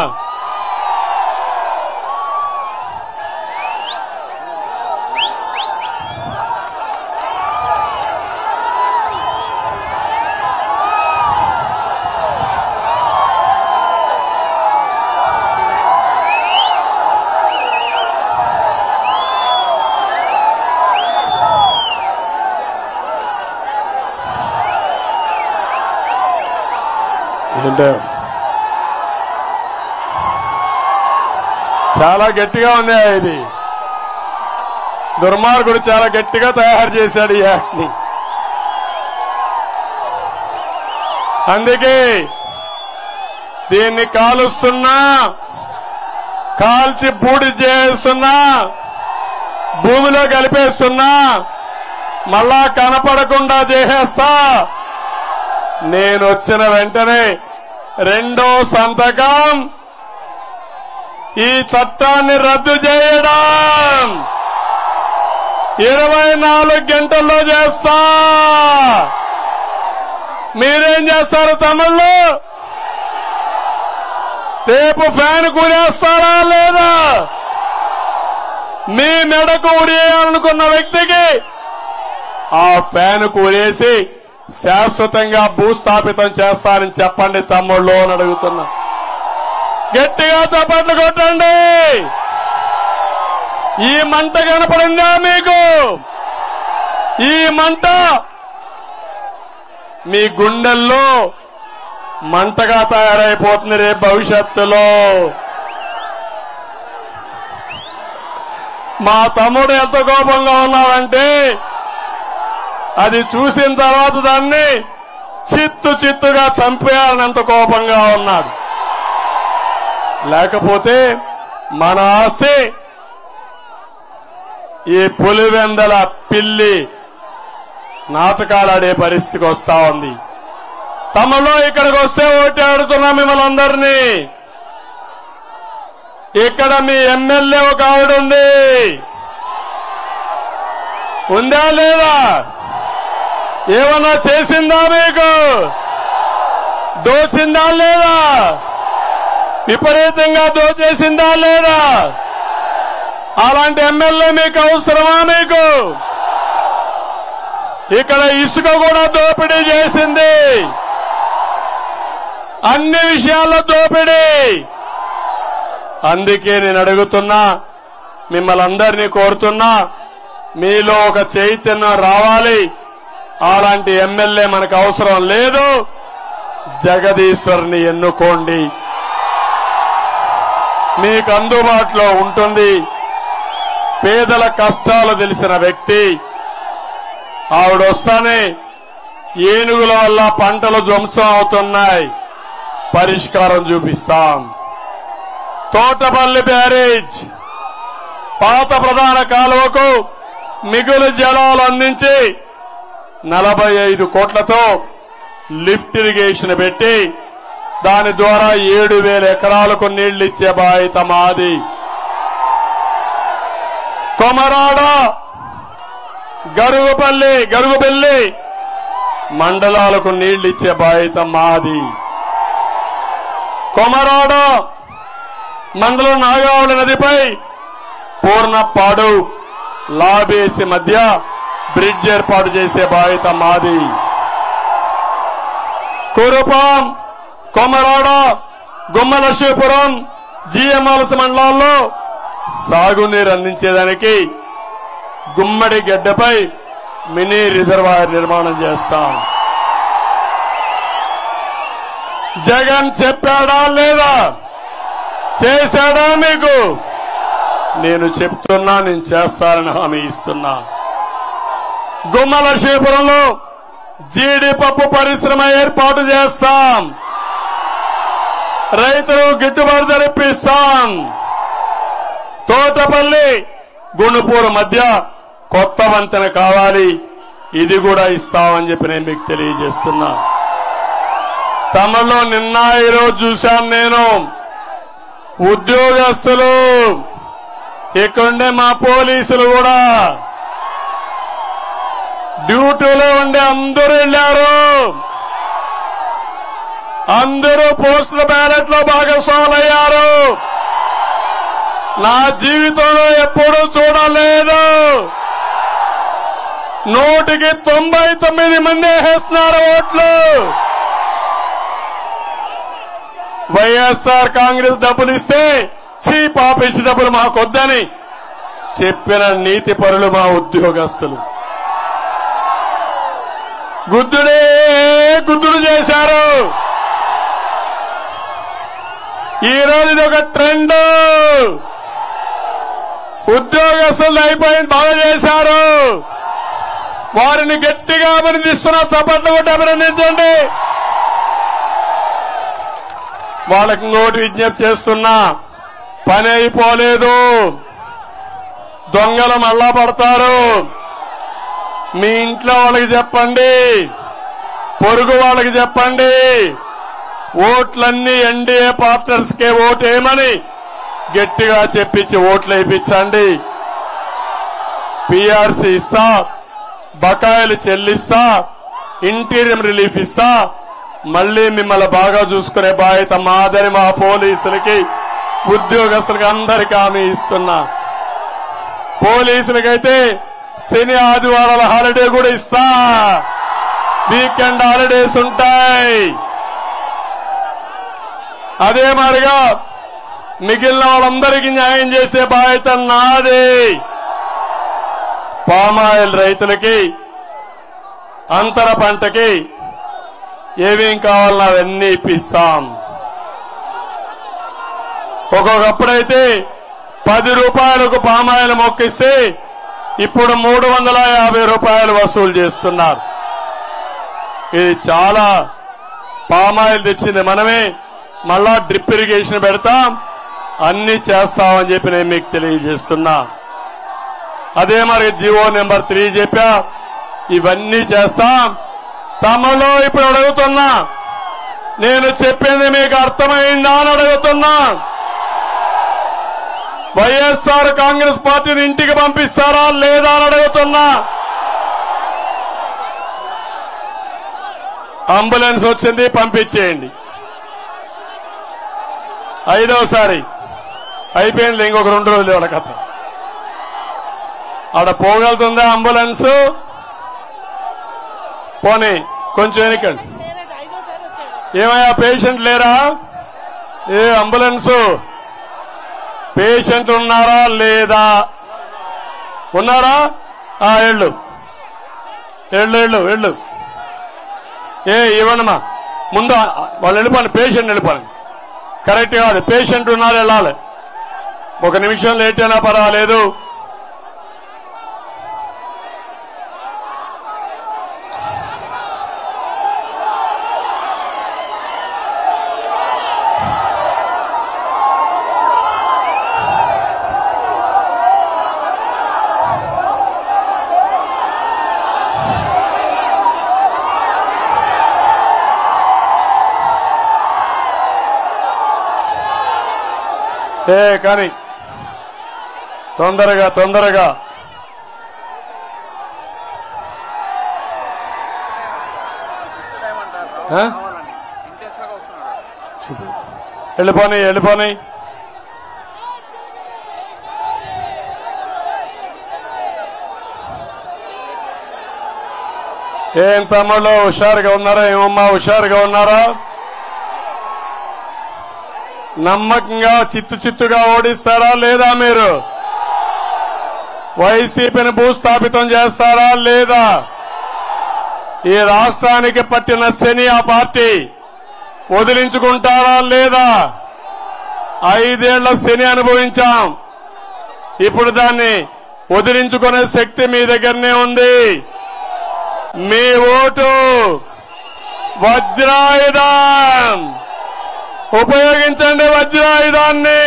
ఏంటో చాలా గట్టిగా ఉంది ఇది దుర్మార్గుడు చాలా గట్టిగా తయారు చేశాడు ఈ యాక్ట్ ని అందుకే దీన్ని కాలుస్తున్నా కాల్చి బూడి చేస్తున్నా భూమిలో కలిపేస్తున్నా మళ్ళా కనపడకుండా చేసేస్తా నేను వచ్చిన వెంటనే రెండో సంతకం ఈ చట్టాన్ని రద్దు చేయడం ఇరవై నాలుగు గంటల్లో చేస్తా మీరేం చేస్తారు తమిళ్ళు రేపు ఫ్యాన్ కూరేస్తారా లేదా మీ మెడకు ఉరేయాలనుకున్న వ్యక్తికి ఆ ఫ్యాన్ కూరేసి శాశ్వతంగా భూస్థాపితం చేస్తానని చెప్పండి తమ్ముళ్ళు అని అడుగుతున్నా గట్టిగా చప్పట్లు కొట్టండి ఈ మంట కనపడిందా మీకు ఈ మంట మీ గుండెల్లో మంటగా తయారైపోతుంది రేపు భవిష్యత్తులో మా తమ్ముడు ఎంత కోపంగా ఉన్నాడంటే అది చూసిన తర్వాత దాన్ని చిత్తు చిత్తుగా చంపేయాలని ఎంత కోపంగా ఉన్నాడు లేకపోతే మన ఆస్తి ఈ పులివెందల పిల్లి నాటకాలాడే పరిస్థితికి వస్తా ఉంది తమలో ఇక్కడికి వస్తే ఓటు ఆడుతున్నా మిమ్మల్ని అందరినీ ఇక్కడ మీ ఎమ్మెల్యే ఒక ఆవిడ ఉంది ఉందా లేదా ఏమన్నా చేసిందా మీకు దోచిందా లేదా విపరీతంగా దోచేసిందా లేదా అలాంటి ఎమ్మెల్యే మీకు అవసరమా మీకు ఇక్కడ ఇసుక కూడా దోపిడీ చేసింది అన్ని విషయాల్లో దోపిడీ అందుకే నేను అడుగుతున్నా మిమ్మల్ని అందరినీ కోరుతున్నా మీలో ఒక చైతన్యం రావాలి అలాంటి ఎమ్మెల్యే మనకు అవసరం లేదు జగదీశ్వర్ని ఎన్నుకోండి మీకు అందుబాటులో ఉంటుంది పేదల కష్టాలు తెలిసిన వ్యక్తి ఆవిడ వస్తానే ఏనుగుల వల్ల పంటలు ధ్వంసం అవుతున్నాయి పరిష్కారం చూపిస్తాం తోటపల్లి బ్యారేజ్ పాత ప్రధాన కాలువకు మిగులు జలాలు అందించి నలభై ఐదు కోట్లతో లిఫ్ట్ ఇరిగేషన్ పెట్టి దాని ద్వారా ఏడు వేల ఎకరాలకు నీళ్లు ఇచ్చే బాధ్యత మాది కొమరాడ గరుగుపల్లి గరుగుబెల్లి మండలాలకు నీళ్లు ఇచ్చే బాధ్యత మాది కొమరాడ మండలం నాగావళి నదిపై పూర్ణపాడు లాబేసి మధ్య బ్రిడ్జ్ ఏర్పాటు చేసే బాధ్యత మాది కురుపాం కొమరాడ గుమ్మలక్ష్మీపురం జిఎంఆర్ఎస్ మండలాల్లో సాగునీరు అందించేదానికి గుమ్మడి గడ్డపై మినీ రిజర్వాయర్ నిర్మాణం చేస్తాం జగన్ చెప్పాడా లేదా చేశాడా మీకు నేను చెప్తున్నా నేను చేస్తానని హామీ ఇస్తున్నా గుమ్మల శీపురంలో జీడిపప్పు పరిశ్రమ ఏర్పాటు చేస్తాం రైతులు గిట్టుబాటు ధరిపిస్తాం తోటపల్లి గుండుపూరు మధ్య కొత్త వంతెన కావాలి ఇది కూడా ఇస్తామని చెప్పి నేను మీకు తెలియజేస్తున్నా తమలో నిన్న ఈరోజు చూశాను నేను ఉద్యోగస్తులు ఇక్కడుండే మా పోలీసులు కూడా డ్యూటీలో ఉండే అందరూ వెళ్ళారు అందరూ పోస్టల్ బ్యాలెట్ లో భాగస్వాములయ్యారు నా జీవితంలో ఎప్పుడూ చూడలేదు నూటికి తొంభై తొమ్మిది మంది వేస్తున్నారు ఓట్లు వైఎస్ఆర్ కాంగ్రెస్ డబ్బులు ఇస్తే చీప్ ఆఫీస్ డబ్బులు మాకొద్దని చెప్పిన నీతి పరులు మా ఉద్యోగస్తులు గుద్దుడే గుద్దుడు చేశారు ఈ రోజు ఇది ఒక ట్రెండ్ ఉద్యోగస్తులు అయిపోయింది బాగా చేశారు వారిని గట్టిగా అభినందిస్తున్న చప్పట్లు కొట్టి అభినందించండి వాళ్ళకి ఇంకోటి విజ్ఞప్తి చేస్తున్నా పని అయిపోలేదు దొంగలు మళ్ళా పడతారు మీ ఇంట్లో వాళ్ళకి చెప్పండి పొరుగు వాళ్ళకి చెప్పండి ఓట్లన్నీ ఎన్డీఏ పార్ట్నర్స్ కే ఓటేయమని గట్టిగా చెప్పించి ఓట్లు వేయించండి పీఆర్సీ ఇస్తా బకాయిలు చెల్లిస్తా ఇంటీరియం రిలీఫ్ ఇస్తా మళ్ళీ మిమ్మల్ని బాగా చూసుకునే బాధ్యత మాదని మా పోలీసులకి ఉద్యోగస్తులకి అందరికీ హామీ ఇస్తున్నా పోలీసులకైతే శని ఆదివారాల హాలిడే కూడా ఇస్తా వీకెండ్ హాలిడేస్ ఉంటాయి అదే మాదిరిగా మిగిలిన వాళ్ళందరికీ న్యాయం చేసే బాధ్యత నాది పామాయిల్ రైతులకి అంతర పంటకి ఏమేం కావాలన్నా అవన్నీ ఇప్పిస్తాం ఒక్కొక్కప్పుడైతే పది రూపాయలకు పామాయిల్ మొక్కిస్తే ఇప్పుడు మూడు వందల యాభై రూపాయలు వసూలు చేస్తున్నారు ఇది చాలా పామాయిల్ తెచ్చింది మనమే మళ్ళా డ్రిప్ ఇరిగేషన్ పెడతాం అన్ని చేస్తామని చెప్పి నేను మీకు తెలియజేస్తున్నా అదే మరి జివో నెంబర్ త్రీ చెప్పా ఇవన్నీ చేస్తాం తమలో ఇప్పుడు అడుగుతున్నా నేను చెప్పింది మీకు అర్థమైందా అని అడుగుతున్నా వైఎస్ఆర్ కాంగ్రెస్ పార్టీని ఇంటికి పంపిస్తారా లేదా అని అడుగుతున్నా అంబులెన్స్ వచ్చింది పంపించేయండి ఐదోసారి అయిపోయింది ఇంకొక రెండు రోజులు వాళ్ళ కథ ఆడ పోగలుగుతుందా అంబులెన్స్ పోనీ కొంచెం వెనకండి
లేదంటే ఐదోసారి వచ్చాడు
ఏమయ్యా పేషెంట్ లేరా ఏ అంబులెన్స్ పేషెంట్ ఉన్నారా లేదా ఉన్నారా ఆ ఎళ్ళు ఎళ్ళు ఎళ్ళు ఎళ్ళు ఏ ఇవ్వండమ్మా ముందు వాళ్ళు వెళ్ళిపోండి పేషెంట్ వెళ్ళిపోండి కరెక్ట్ కాదు పేషెంట్ ఉన్నారు వెళ్ళాలి ఒక నిమిషం లేట్ అయినా పర్వాలేదు ఏ కానీ తొందరగా తొందరగా ఆ? వెళ్ళిపోని వెళ్ళిపోని ఏం తమ్ముళ్ళు హుషారుగా ఉన్నారా ఏమమ్మా హుషారుగా ఉన్నారా నమ్మకంగా చిత్తు చిత్తుగా ఓడిస్తారా లేదా మీరు వైసీపీని భూస్థాపితం చేస్తారా లేదా ఈ రాష్ట్రానికి పట్టిన శని ఆ పార్టీ వదిలించుకుంటారా లేదా ఐదేళ్ల శని అనుభవించాం ఇప్పుడు దాన్ని వదిలించుకునే శక్తి మీ దగ్గరనే ఉంది మీ ఓటు వజ్రాయుధం ఉపయోగించండి వజ్రాయుధాన్ని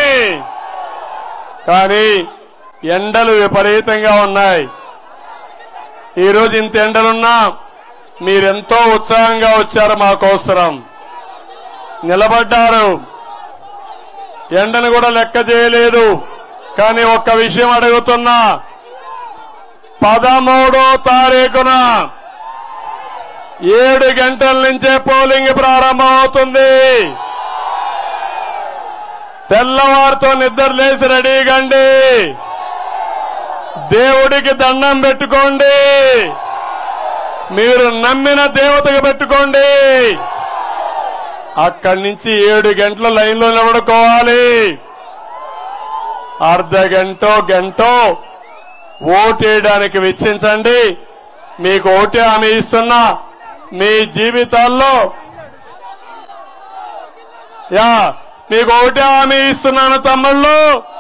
కానీ ఎండలు విపరీతంగా ఉన్నాయి ఈరోజు ఇంత ఎండలున్నా మీరెంతో ఉత్సాహంగా వచ్చారు మాకోసరం నిలబడ్డారు ఎండను కూడా లెక్క చేయలేదు కానీ ఒక్క విషయం అడుగుతున్నా పదమూడో తారీఖున ఏడు గంటల నుంచే పోలింగ్ ప్రారంభమవుతుంది తెల్లవారితో నిద్ర లేచి రెడీగండి దేవుడికి దండం పెట్టుకోండి మీరు నమ్మిన దేవతకు పెట్టుకోండి అక్కడి నుంచి ఏడు గంటల లైన్లో నిలబడుకోవాలి అర్ధ గంటో గంటో ఓటేయడానికి వెచ్చించండి మీకు ఓటే హామీ ఇస్తున్నా మీ జీవితాల్లో యా మీకు ఒకటే హామీ ఇస్తున్నాను తమ్ముళ్ళు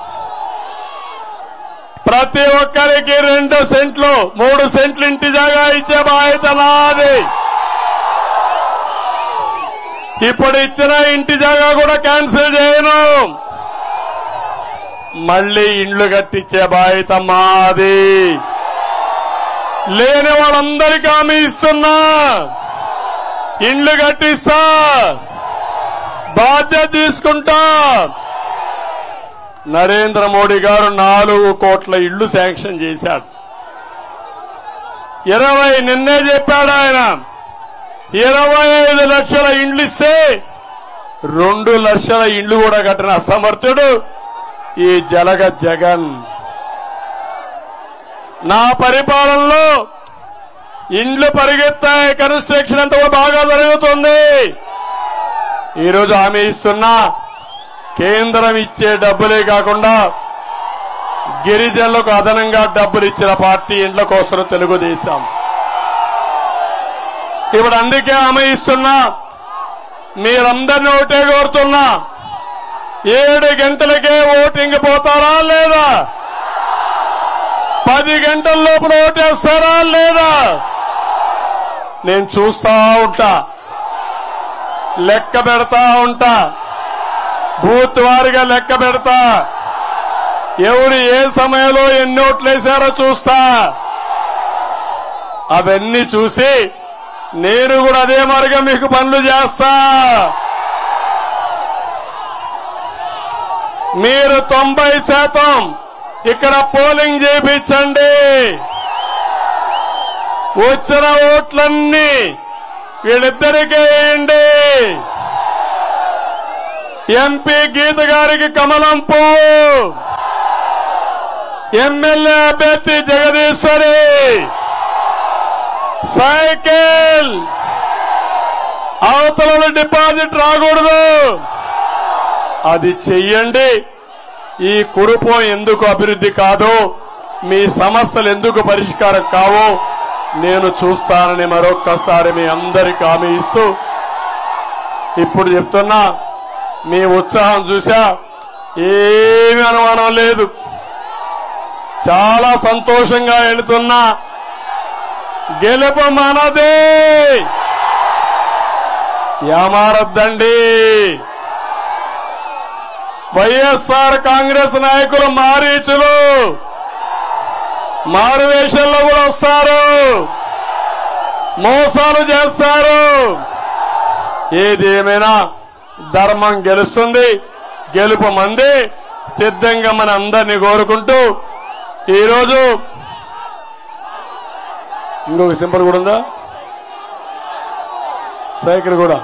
ప్రతి ఒక్కరికి రెండు సెంట్లు మూడు సెంట్లు ఇంటి జాగా ఇచ్చే బాధ్యత నాది ఇప్పుడు ఇచ్చిన ఇంటి జాగా కూడా క్యాన్సిల్ చేయను మళ్ళీ ఇండ్లు కట్టించే బాధ్యత మాది లేని వాళ్ళందరికీ హామీ ఇస్తున్నా ఇండ్లు కట్టిస్తా బాధ్యత తీసుకుంటా నరేంద్ర మోడీ గారు నాలుగు కోట్ల ఇళ్లు శాంక్షన్ చేశాడు ఇరవై నిన్నే చెప్పాడు ఆయన ఇరవై ఐదు లక్షల ఇండ్లు ఇస్తే రెండు లక్షల ఇండ్లు కూడా కట్టిన అసమర్థుడు ఈ జలగ జగన్ నా పరిపాలనలో ఇండ్లు పరిగెత్తాయి కన్స్ట్రక్షన్ అంతా కూడా బాగా జరుగుతుంది ఈరోజు హామీ ఇస్తున్నా కేంద్రం ఇచ్చే డబ్బులే కాకుండా గిరిజనులకు అదనంగా డబ్బులు ఇచ్చిన పార్టీ ఇండ్ల కోసం తెలుగుదేశం ఇప్పుడు అందుకే హామీ ఇస్తున్నా మీరందరినీ ఒకటే కోరుతున్నా ఏడు గంటలకే ఓటింగ్ పోతారా లేదా పది గంటల లోపల ఓటేస్తారా లేదా నేను చూస్తా ఉంటా లెక్క పెడతా ఉంటా బూత్ వారిగా లెక్క పెడతా ఎవరు ఏ సమయంలో ఎన్ని ఓట్లేశారో చూస్తా అవన్నీ చూసి నేను కూడా అదే మార్గం మీకు పనులు చేస్తా మీరు తొంభై శాతం ఇక్కడ పోలింగ్ చేయించండి వచ్చిన ఓట్లన్నీ వీళ్ళిద్దరికీ వేయండి ఎంపీ గీత గారికి కమలం పువ్వు ఎమ్మెల్యే అభ్యర్థి జగదీశ్వరి సైకిల్ అవతల డిపాజిట్ రాకూడదు అది చెయ్యండి ఈ కురుపం ఎందుకు అభివృద్ధి కాదో మీ సమస్యలు ఎందుకు పరిష్కారం కావో నేను చూస్తానని మరొక్కసారి మీ అందరికి హామీ ఇస్తూ ఇప్పుడు చెప్తున్నా మీ ఉత్సాహం చూసా ఏమి అనుమానం లేదు చాలా సంతోషంగా వెళుతున్నా గెలుపు మనదే ఏమారద్దండి వైఎస్ఆర్ కాంగ్రెస్ నాయకులు మారీచులు మారువేషంలో కూడా వస్తారు మోసాలు చేస్తారు ఏది ఏమైనా ధర్మం గెలుస్తుంది గెలుపు మంది సిద్ధంగా మన అందరినీ కోరుకుంటూ ఈరోజు ఇంకొక సింబల్ కూడా ఉందా సైకిల్ కూడా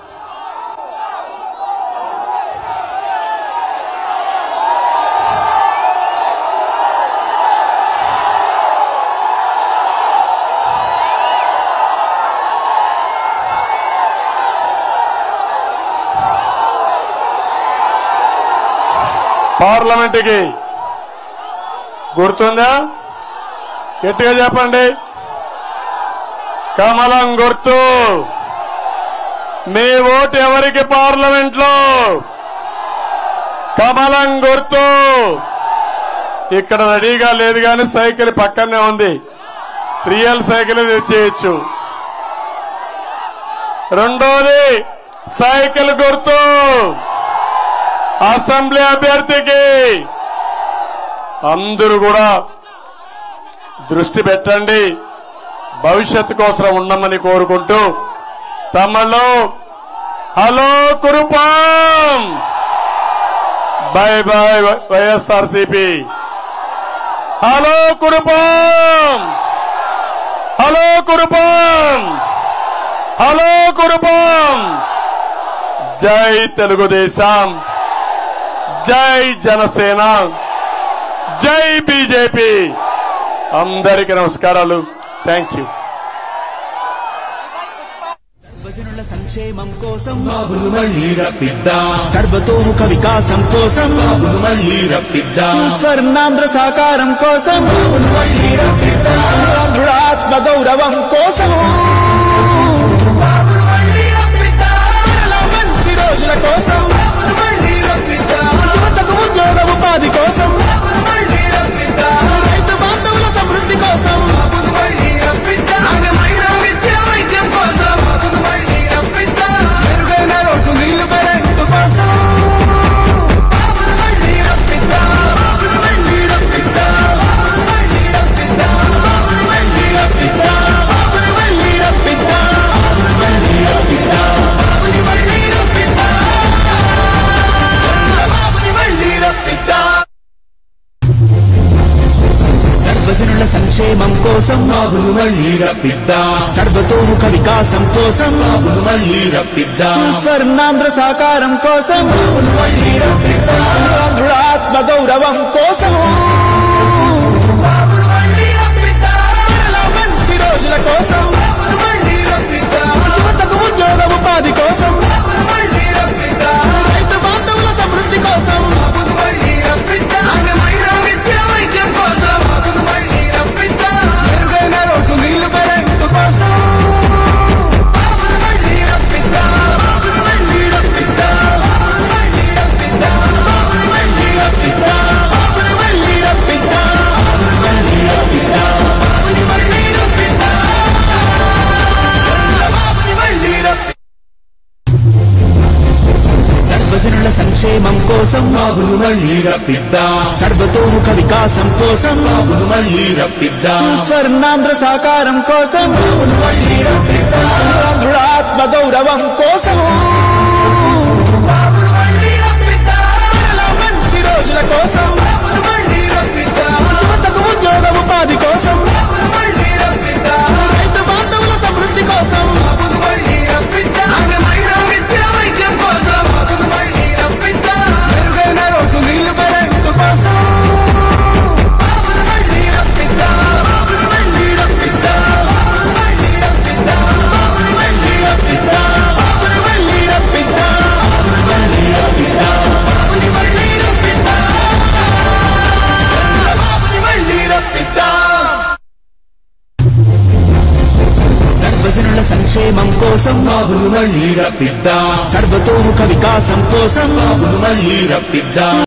పార్లమెంటుకి గుర్తుందా గట్టిగా చెప్పండి కమలం గుర్తు మీ ఓటు ఎవరికి పార్లమెంట్ లో కమలం గుర్తు ఇక్కడ రెడీగా లేదు కానీ సైకిల్ పక్కనే ఉంది రియల్ సైకిల్ చేయొచ్చు రెండోది సైకిల్ గుర్తు అసెంబ్లీ అభ్యర్థికి అందరూ కూడా దృష్టి పెట్టండి భవిష్యత్తు కోసం ఉండమని కోరుకుంటూ తమలో hello Kurupam bye bye YSRCP hello Kurupam hello Kurupam hello Kurupam జై తెలుగుదేశం జై జనసేన జై బీజేపీ అందరికీ నమస్కారాలు థ్యాంక్ యూ
సర్వజనుల సంక్షేమం కోసం
బాబులు మళ్ళీ రప్పిద్దా
సర్వతోముఖ వికాసం కోసం
బాబులు మళ్ళీ రప్పిద్దా
స్వర్ణాంధ్ర సాకారం కోసం
మళ్ళీ రప్పిద్దా
ఆత్మ గౌరవం కోసం
బాబులు మళ్ళీ రప్పిద్దా
ఇలా మంచి రోజుల కోసం
బాబులు మళ్ళీ రప్పిద్దా
యువతకు ఉద్యోగ ఉపాధి కోసం
మళ్ళీ రప్పిద్దా
రైతు బాంధవుల సమృద్ధి కోసం
బాబులు మళ్ళీ రప్పిద్దా నాణ్యమైన విద్య వైద్యం కోసం బాబులు మళ్ళీ రప్పిద్దా
మెరుగైన రోడ్డు నీళ్లు కరెంటు కోసం
బాబులు మళ్ళీ రప్పిద్దా బాబులు మళ్ళీ రప్పిద్దా బాబులు మళ్ళీ రప్పిద్దా బాబులు మళ్ళీ రప్పిద్దా
బాబుని మళ్ళీ రప్పిద్దాం
బాబులు మళ్ళీ రప్పిద్దా బాబులు మళ్ళీ రప్పిద్దా బాబులు మళ్ళీ రప్పిద్దా
సర్వజనుల సంక్షేమం కోసం
బాబులు మళ్ళీ రప్పిద్దా
సర్వతోముఖ వికాసం కోసం
బాబులు మళ్ళీ రప్పిద్దా
స్వర్ణాంధ్ర సాకారం కోసం
బాబులు మళ్ళీ రప్పిద్దా
ఆత్మ గౌరవం కోసం
బాబులు మళ్ళీ రప్పిద్దా
ఇలా మంచి రోజుల కోసం
బాబులు మళ్ళీ రప్పిద్దా
యువతకు ఉద్యోగ ఉపాధి కోసం
బాబులు మళ్ళీ రప్పిద్దా
రైతు బాంధవుల సమృద్ధి కోసం
బాబులు మళ్ళీ రప్పిద్దా నాణ్యమైన విద్య వైద్యం కోసం బాబులు మళ్ళీ రప్పిద్దా
మెరుగైన రోడ్డు నీళ్లు కరెంటు కోసం
బాబులు మళ్ళీ రప్పిద్దా బాబులు మళ్ళీ రప్పిద్దా బాబులు మళ్ళీ రప్పిద్దా బాబులు మళ్ళీ రప్పిద్దా
బాబుని మళ్ళీ రప్పిద్దాం
బాబులు మళ్ళీ రప్పిద్దా బాబులు మళ్ళీ రప్పిద్దా బాబులు మళ్ళీ రప్పిద్దా
సర్వజనుల సంక్షేమం కోసం
బాబులు మళ్ళీ రప్పిద్దా
సర్వతోముఖ వికాసం కోసం
బాబులు మళ్ళీ రప్పిద్దా
స్వర్ణాంధ్ర సాకారం కోసం
బాబులు మళ్ళీ రప్పిద్దా
ఆత్మ గౌరవం కోసం
బాబులు మళ్ళీ రప్పిద్దా
ఇలా మంచి రోజుల కోసం
బాబులు మళ్ళీ రప్పిద్దా
యువతకు ఉద్యోగ ఉపాధి కోసం
బాబులు మళ్ళీ రప్పిద్దా
రైతు బాంధవుల సమృద్ధి కోసం
బాబులు మళ్ళీ రప్పిద్దా నాణ్యమైన విద్య వైద్యం కోసం బాబులు మళ్ళీ రప్పిద్దా
మెరుగైన రోడ్డు నీళ్లు కరెంటు కోసం
బాబులు మళ్ళీ రప్పిద్దా బాబులు మళ్ళీ రప్పిద్దా బాబులు మళ్ళీ రప్పిద్దా బాబులు మళ్ళీ రప్పిద్దా
బాబుని మళ్ళీ రప్పిద్దాం
బాబులు మళ్ళీ రప్పిద్దా బాబులు మళ్ళీ రప్పిద్దా బాబులు మళ్ళీ రప్పిద్దా
సర్వజనుల సంక్షేమం కోసం
బాబులు మళ్ళీ రప్పిద్దా
సర్వతోముఖ వికాసం కోసం
బాబులు మళ్ళీ రప్పిద్దా